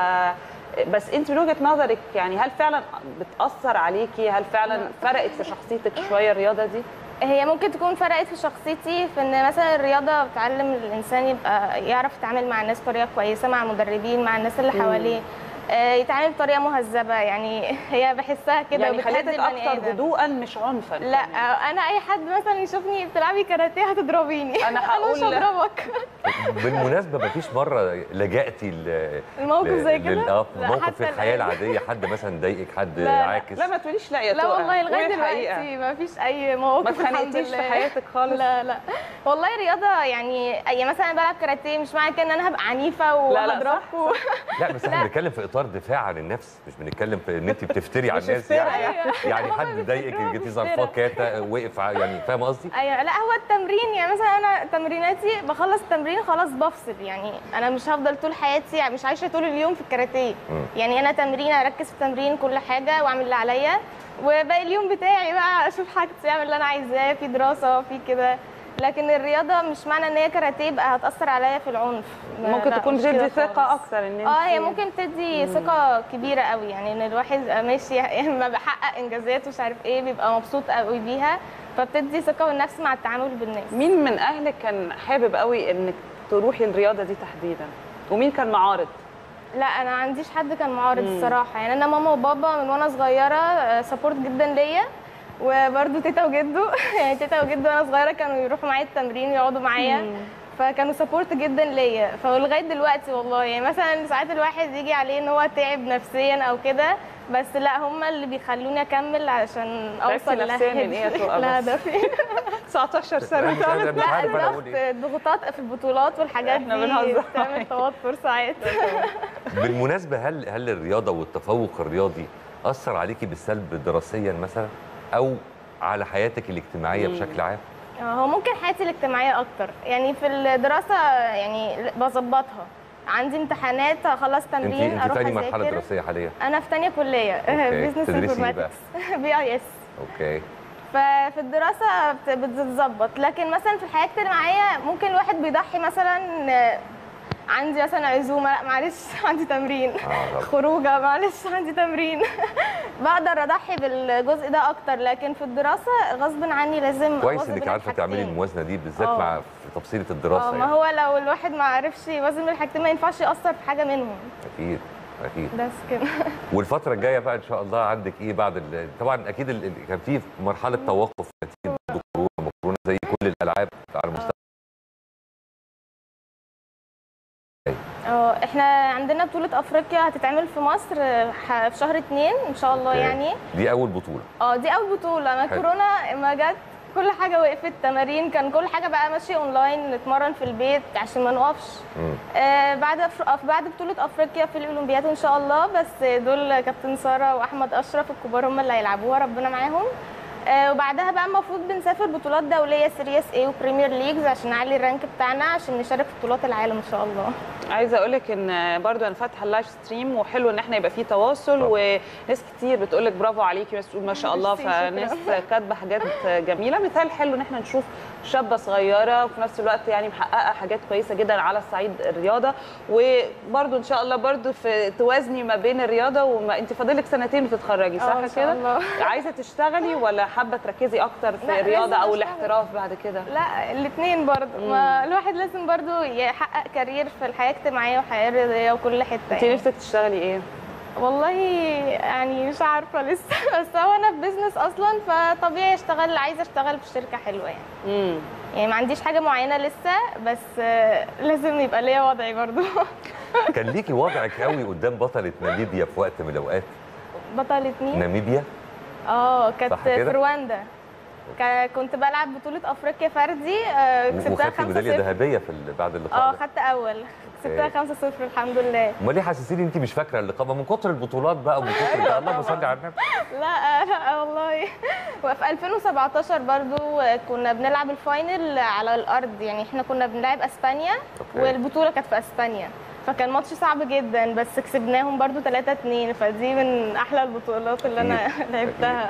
بس انت من وجهه نظرك يعني هل فعلا بتاثر عليكي هل فعلا فرقت في شخصيتك شويه الرياضه دي هي ممكن تكون فرقت في شخصيتي في ان مثلا الرياضه بتعلم الانسان يبقى يعرف يتعامل مع الناس بطريقه كويسه مع المدربين مع الناس اللي مم. حواليه آه، يتعامل بطريقه مهذبه يعني هي بحسها كده يعني وبتهدي خليتك البني اكتر آدم. هدوءا مش عنفا لا انا اي حد مثلا يشوفني بتلعبي كاراتيه هتضربيني أنا مش هقول- هضربك بالمناسبه مفيش مره لجأتي ل الموقف ل- زي كده؟ لل- اه لا، موقف في حتى الحياه الآن. العاديه حد مثلا ضايقك حد لا، لا. عاكس لا ما تقوليش لا يا لا تقى. والله لغايه قولي الحقيقة. دلوقتي ما فيش اي مواقف ما الحمد اتخانقتيش في لله. حياتك خالص؟ لا لا والله رياضه يعني اي مثلا أنا بلعب كاراتيه مش معنى كده ان انا هبقى عنيفه لا، لا، صح، وهضربكم لا بس احنا بنتكلم في اطار دفاع عن النفس مش بنتكلم في ان انت بتفتري على مش الناس افتراء، يعني أيوة. يعني هما حد ضايقك بيفتروها جيتي بافتراء. ظرفاه كاتا وقف ع- يعني فاهم قصدي؟ ايوه لا هو التمرين يعني مثلا انا تمريناتي بخلص تمرين خلاص بفصل يعني انا مش هفضل طول حياتي يعني مش عايشه طول اليوم في الكاراتيه مم. يعني انا تمرين اركز في التمرين كل حاجه واعمل اللي عليا وباقي اليوم بتاعي بقى اشوف حاجتي اعمل اللي انا عايزاه في دراسه في كده لكن الرياضه مش معنى ان هي كاراتيه يبقى هتاثر عليا في العنف لا، ممكن لا، تكون مش بتدي كده ثقه خالص. اكتر ان انت اه هي ممكن تدي ثقه كبيره قوي يعني ان الواحد يبقى ماشي يعني لما بحقق انجازات ومش عارف ايه بيبقى مبسوط قوي بيها فبتدي ثقه بالنفس مع التعامل بالناس مين من اهلك كان حابب قوي انك تروحي الرياضه دي تحديدا ومين كان معارض لا انا ما عنديش حد كان معارض مم. الصراحه يعني انا ماما وبابا من وانا صغيره سبورت جدا ليا وبرده تيتا وجدو يعني تيتا وجدو وانا صغيره كانوا يروحوا معايا التمرين يقعدوا معايا فكانوا سبورت جدا ليا فلغايه دلوقتي والله يعني مثلا ساعات الواحد يجي عليه ان هو تعب نفسيا او كده بس لا هم اللي بيخلوني اكمل علشان تعبتي اوصل نفسياً من إيه يا تقى لا بس؟ ده في 19 سنه أنا مش قادر- تعمل مش لا عارف أنا أقول الضغط إيه. الضغوطات في البطولات والحاجات إحنا دي بنهزر بتعمل توتر ساعات بالمناسبه هل هل الرياضه والتفوق الرياضي اثر عليكي بالسلب دراسيا مثلا او على حياتك الاجتماعيه مم. بشكل عام؟ هو ممكن حياتي الاجتماعية أكتر يعني في الدراسة يعني بظبطها عندي امتحانات أخلص انت تمرين انت أروح تاني مرحله أذاكر دراسيه حاليا أنا في تانية كلية أوكي. بزنس تدرسي إيه انفورماتكس بي اي اس اوكي ففي الدراسة بت- بتتظبط لكن مثلا في الحياة الاجتماعية ممكن الواحد بيضحي مثلا آه، عندي مثلا عزومة لا معلش عندي تمرين اه طبعا خروجه معلش عندي تمرين بقدر اضحي بالجزء ده اكتر لكن في الدراسه غصب عني لازم كويس أوازن انك بين عارفه تعملي الحاجتين. الموازنه دي بالذات آه. مع في تفصيله اه الدراسه ما يعني هو لو الواحد ما عرفش يوازن بين الحاجتين ما ينفعش ياثر في حاجه منهم اكيد اكيد بس كده والفتره الجايه بقى ان شاء الله عندك ايه بعد ال... طبعا اكيد ال... ال- كان في مرحله توقف نتيجه برضه كورونا كورونا زي كل الالعاب على مستوى اه احنا عندنا بطوله افريقيا هتتعمل في مصر آه، ح- في شهر اتنين ان شاء الله أوكي. يعني دي اول بطوله اه دي اول بطوله ما حلو. كورونا ما جت كل حاجه وقفت تمارين كان كل حاجه بقى ماشيه اونلاين نتمرن في البيت عشان ما نقفش مم. آه، بعد أفر... بعد بطولة أفريقيا في الأولمبياد إن شاء الله بس دول كابتن سارة وأحمد أشرف الكبار هم اللي هيلعبوها ربنا معاهم آه، وبعدها بقى المفروض بنسافر بطولات دولية سيريس اي وبريمير ليجز عشان نعلي الرانك بتاعنا عشان نشارك في بطولات العالم إن شاء الله عايزه اقول لك ان برضو انا فاتحه اللايف ستريم وحلو ان احنا يبقى فيه تواصل طبعا. وناس كتير بتقول لك برافو عليكي بس تقول ما شاء الله ميرسي، شكراً. فناس كاتبه حاجات جميله مثال حلو ان احنا نشوف شابه صغيره وفي نفس الوقت يعني محققه حاجات كويسه جدا على الصعيد الرياضه وبرضو ان شاء الله برضو في توازني ما بين الرياضه وما انت فاضلك سنتين وتتخرجي آه، صح إن شاء كده الله. عايزه تشتغلي ولا حابه تركزي اكتر في لا، الرياضه لازم او أشتغل. الاحتراف بعد كده لا الاثنين برضه ما الواحد لازم برضه يحقق كارير في الحياة الاجتماعية والحياة الرياضية وكل حتة انت يعني. نفسك تشتغلي ايه والله يعني مش عارفة لسه بس هو أنا في بيزنس أصلا فطبيعي أشتغل عايزة أشتغل في شركة حلوة يعني امم يعني ما عنديش حاجه معينه لسه بس آه، لازم يبقى ليا وضعي برضو كان ليكي وضعك قوي قدام بطله ناميبيا في وقت من الاوقات بطلة مين؟ ناميبيا اه كانت صح كده؟ في رواندا كا- كنت بلعب بطولة افريقيا فردي آه، كسبتها وخدتي 5 ميداليه 0 ذهبيه في ال- بعد اللقاء اه ده. خدت اول كسبتها 5 0 الحمد لله امال ليه حاسسين انت مش فاكره اللقاء ما من كتر البطولات بقى ومن كتر ده اللهم صل على النبي لا لا والله وفي 2017 برضو كنا بنلعب الفاينل على الارض يعني احنا كنا بنلعب اسبانيا أوكي. والبطوله كانت في اسبانيا فكان ماتش صعب جدا بس كسبناهم برضو 3 2 فدي من احلى البطولات اللي انا لعبتها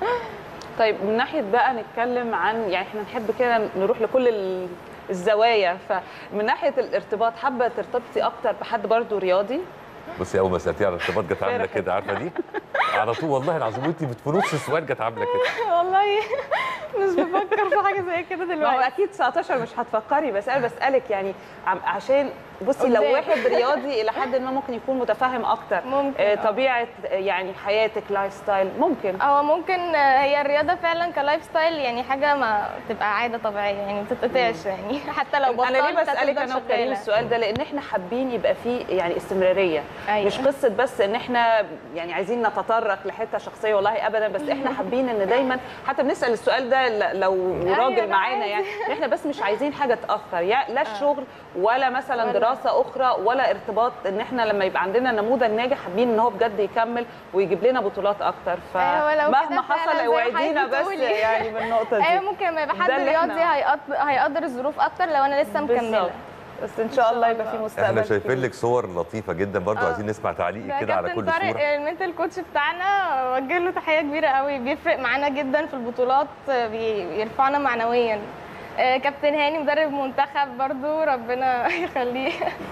طيب من ناحيه بقى نتكلم عن يعني احنا نحب كده نروح لكل ال- الزوايا فمن ناحيه الارتباط حابه ترتبطي اكتر بحد برضو رياضي بصي اول ما سالتيها على الارتباط جت عامله فرحت. كده عارفه دي على طول والله العظيم وانت في نص السؤال جت عامله كده والله مش بفكر في حاجه زي كده ما هو دلوقتي اكيد 19 مش هتفكري بس انا بسالك يعني عم- عشان بصي لو قدام. واحد رياضي الى حد ما ممكن يكون متفهم اكتر ممكن، آه، آه. طبيعه آه، يعني حياتك لايف ستايل ممكن هو ممكن آه، هي الرياضه فعلا كلايف ستايل يعني حاجه ما تبقى عاده طبيعيه يعني ما تتقطعش يعني حتى لو بطلت انا ليه بسالك هتفضل انا وكريم شغالة. السؤال ده لان احنا حابين يبقى فيه يعني استمراريه أيوة. مش قصه بس ان احنا يعني عايزين نتطرق لحته شخصيه والله ابدا بس احنا حابين ان دايما حتى بنسال السؤال ده ل- لو أيوة، راجل لا معانا عادي. يعني إن احنا بس مش عايزين حاجه تاثر يا لا الشغل ولا مثلا ولا- دراسه اخرى ولا ارتباط ان احنا لما يبقى عندنا نموذج ناجح حابين ان هو بجد يكمل ويجيب لنا بطولات اكتر أيوة، لو فمهما كده حصل فعلا زي اوعدينا حضرتك بس بتقولي. يعني من النقطه دي ايوه ممكن لما يبقى حد ده اللي رياضي إحنا- هيقدر هيقدر الظروف اكتر لو انا لسه مكمله بالظبط. بس ان شاء الله يبقى في مستقبل احنا شايفين كبير. لك صور لطيفه جدا برضو آه. عايزين نسمع ده تعليقك كده على كابتن كل طارق صوره المنتال كوتش بتاعنا وجه له تحيه كبيره قوي بيفرق معانا جدا في البطولات بي- بيرفعنا معنويا آه، كابتن هاني مدرب منتخب برضو ربنا يخليه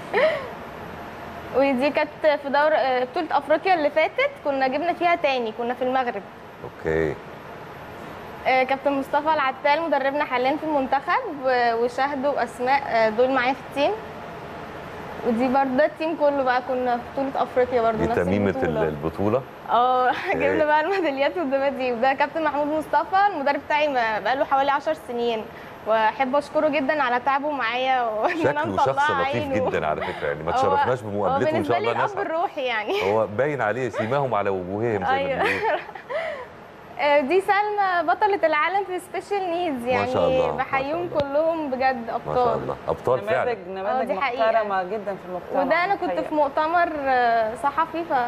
ودي كانت في دور آه، بطوله افريقيا اللي فاتت كنا جبنا فيها تاني كنا في المغرب اوكي آه، كابتن مصطفى العتال مدربنا حاليا في المنتخب آه، وشهد واسماء آه، دول معايا في التيم ودي برضه ده التيم كله بقى كنا في بطوله افريقيا برضه دي نفس تميمه البطوله البطوله اه جبنا بقى الميداليات والدبات دي وده كابتن محمود مصطفى المدرب بتاعي بقى له حوالي 10 سنين واحب اشكره جدا على تعبه معايا وان انا شكله شخص مطلعه لطيف عينه جدا على فكره يعني ما هو- تشرفناش هو بمقابلته ان بالنسبه شاء لي الله الاب نسعد الروحي يعني هو باين عليه سيماهم على وجوههم زي ما أيوة. بنقول آه، دي سلمى بطلة العالم في سبيشال نيدز ما شاء الله، يعني ما بحييهم كلهم بجد ما ابطال شاء الله ابطال فعلا نماذج آه، نماذج دي حقيقة. محترمه جدا في المجتمع وده انا كنت الحقيقة. في مؤتمر آه، صحفي ف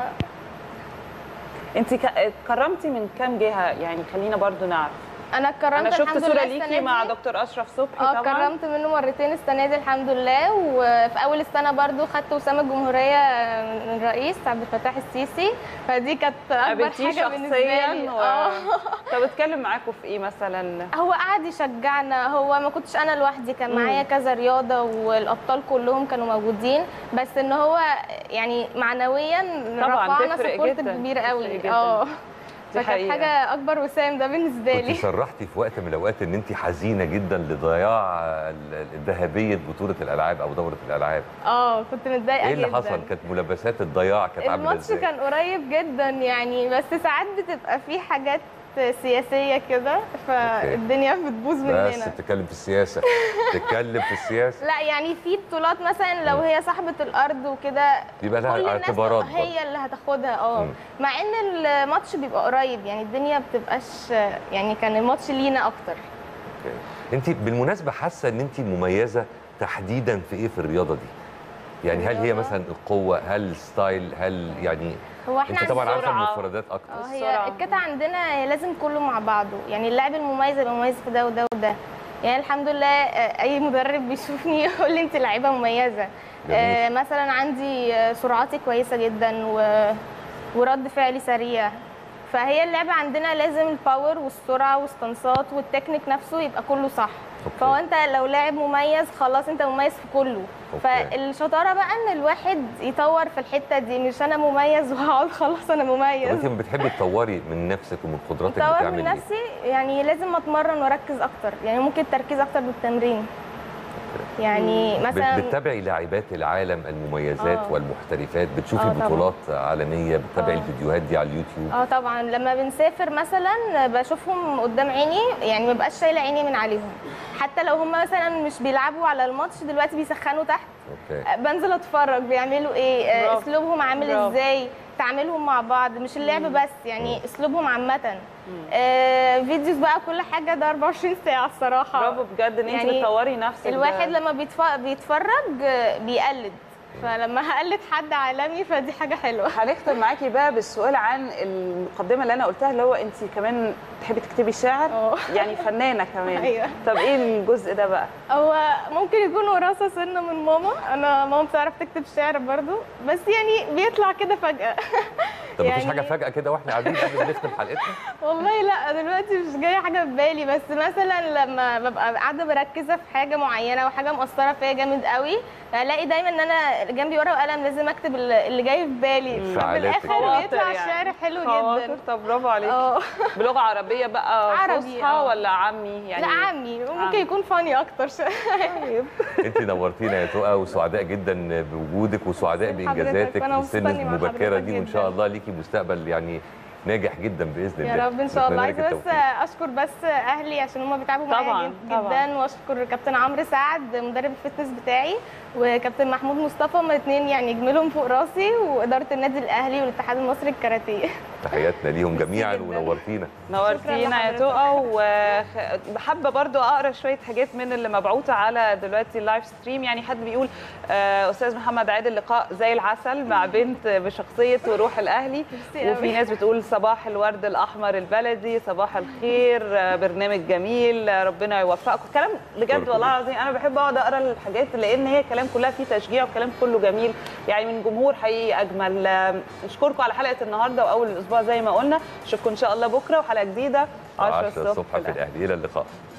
انت ك- اتكرمتي من كام جهه يعني خلينا برضو نعرف انا اتكرمت انا شفت الحمد صوره لله ليكي السنة مع دي. دكتور اشرف صبحي اه طبعا كرمت منه مرتين السنه دي الحمد لله وفي اول السنه برضو خدت وسام الجمهوريه من الرئيس عبد الفتاح السيسي فدي كانت اكبر قابلتيه حاجه بالنسبه شخصيا لي و... اه طب اتكلم معاكم في ايه مثلا هو قعد يشجعنا هو ما كنتش انا لوحدي كان مم. معايا كذا رياضه والابطال كلهم كانوا موجودين بس ان هو يعني معنويا طبعاً رفعنا تفرق سبورت جداً، كبير تفرق قوي جداً. اه دي فكانت حقيقة. حاجه اكبر وسام ده بالنسبه كنت لي صرحتي في وقت من الاوقات ان انت حزينه جدا لضياع ال- ذهبيه بطوله الالعاب او دوره الالعاب اه كنت متضايقه ايه اللي جدا حصل كانت ملابسات الضياع كانت عامله الماتش ازاي كان قريب جدا يعني بس ساعات بتبقى في حاجات سياسيه كده فالدنيا بتبوظ بس مننا بتتكلم في السياسه بتتكلم في السياسه لا يعني في بطولات مثلا لو هي صاحبه الارض وكده يبقى لها كل الناس اعتبارات برضه. هي اللي هتاخدها اه مم. مع ان الماتش بيبقى قريب يعني الدنيا بتبقاش يعني كان الماتش لينا اكتر انت بالمناسبه حاسه ان انت مميزه تحديدا في ايه في الرياضه دي يعني هل هي الرياضة؟ مثلا القوه هل ستايل هل يعني هو احنا انت طبعا عارفه السرعة. المفردات اكتر اه هي الكتا عندنا هي لازم كله مع بعضه يعني اللاعب المميز يبقى مميز في ده وده وده يعني الحمد لله آه، اي مدرب بيشوفني يقول لي انت لعيبه مميزه آه، مثلا عندي آه، سرعتي كويسه جدا و... ورد فعلي سريع فهي اللعبه عندنا لازم الباور والسرعه والستانسات والتكنيك نفسه يبقى كله صح فهو انت لو لاعب مميز خلاص انت مميز في كله أوكي. فالشطاره بقى ان الواحد يطور في الحته دي مش انا مميز وهقعد خلاص انا طب مميز انت لما بتحبي تطوري من نفسك ومن قدراتك اطور بتعملي من ايه؟ نفسي يعني لازم اتمرن واركز اكتر يعني ممكن تركيز اكتر بالتمرين يعني بت- مثلا بتتابعي لاعبات العالم المميزات آه. والمحترفات بتشوفي آه طبعاً. بطولات عالميه بتتابعي آه. الفيديوهات دي على اليوتيوب اه طبعا لما بنسافر مثلا بشوفهم قدام عيني يعني ما بقاش شايله عيني من عليهم حتى لو هم مثلا مش بيلعبوا على الماتش دلوقتي بيسخنوا تحت اوكي بنزل اتفرج بيعملوا ايه آه، برافو. اسلوبهم عامل برافو. ازاي تعاملهم مع بعض مش اللعب بس يعني اسلوبهم عامه آه فيديوز بقى كل حاجه ده 24 ساعه الصراحه برافو بجد ان انت يعني بتطوري نفسك الواحد ده. لما بيتف- بيتفرج آه، بيقلد فلما هقلد حد عالمي فدي حاجه حلوه هنختم معاكي بقى بالسؤال عن المقدمه اللي انا قلتها اللي هو انت كمان تحبي تكتبي شعر اه. يعني فنانه كمان أيوة. طب ايه الجزء ده بقى هو ممكن يكون وراثه سنه من ماما انا ماما بتعرف تكتب شعر برضو بس يعني بيطلع كده فجاه طب مفيش يعني- حاجه فجاه كده واحنا قاعدين قبل ما نختم حلقتنا والله لا دلوقتي مش جايه حاجه في بالي بس مثلا لما ببقى قاعده مركزه في حاجه معينه وحاجه مؤثره فيا جامد قوي الاقي دايما ان انا جنبي ورقه وقلم لازم اكتب اللي اللي جاي في بالي ففي انفعالاتك الاخر يعني. بيطلع يعني. شعر حلو خواطر. جدا طب برافو عليكي اه بلغه عربيه بقى عربي، فصحى اه. ولا عامي يعني لا عمي ممكن عمي. يكون فاني اكتر شويه طيب انت نورتينا يا تقى وسعداء جدا بوجودك وسعداء ميرسي لحضرتك، بانجازاتك وأنا في السن مبسوطة إني مع المبكره حضرتك دي وان جداً. شاء الله ليكي مستقبل يعني ناجح جدا باذن الله يا رب ان شاء الله نتمنى لك عايزه بس التوفيق. اشكر بس اهلي عشان هم بيتعبوا معايا طبعاً، جد- طبعاً. جدا واشكر كابتن عمرو سعد مدرب الفتنس بتاعي وكابتن محمود مصطفى هما الاثنين يعني جميلهم فوق راسي واداره النادي الاهلي والاتحاد المصري الكاراتيه تحياتنا ليهم جميعا جداً. ونورتينا نورتينا يا لحضرتك. تقى وحابه برضو اقرا شويه حاجات من اللي مبعوثه على دلوقتي اللايف ستريم يعني حد بيقول آه، استاذ محمد عادل لقاء زي العسل مع بنت بشخصيه وروح الاهلي ميرسي وفي قوي. ناس بتقول صباح الورد الاحمر البلدي صباح الخير آه، برنامج جميل آه، ربنا يوفقكم كلام بجد شكراً. والله العظيم انا بحب اقعد اقرا الحاجات لان هي كلام كلها فيه تشجيع وكلام كله جميل يعني من جمهور حقيقي اجمل آه، نشكركم على حلقه النهارده واول الاسبوع زي ما قلنا اشوفكم ان شاء الله بكره وحلقه جديده 10 10 الصبح الصبح في الاهلي الى اللقاء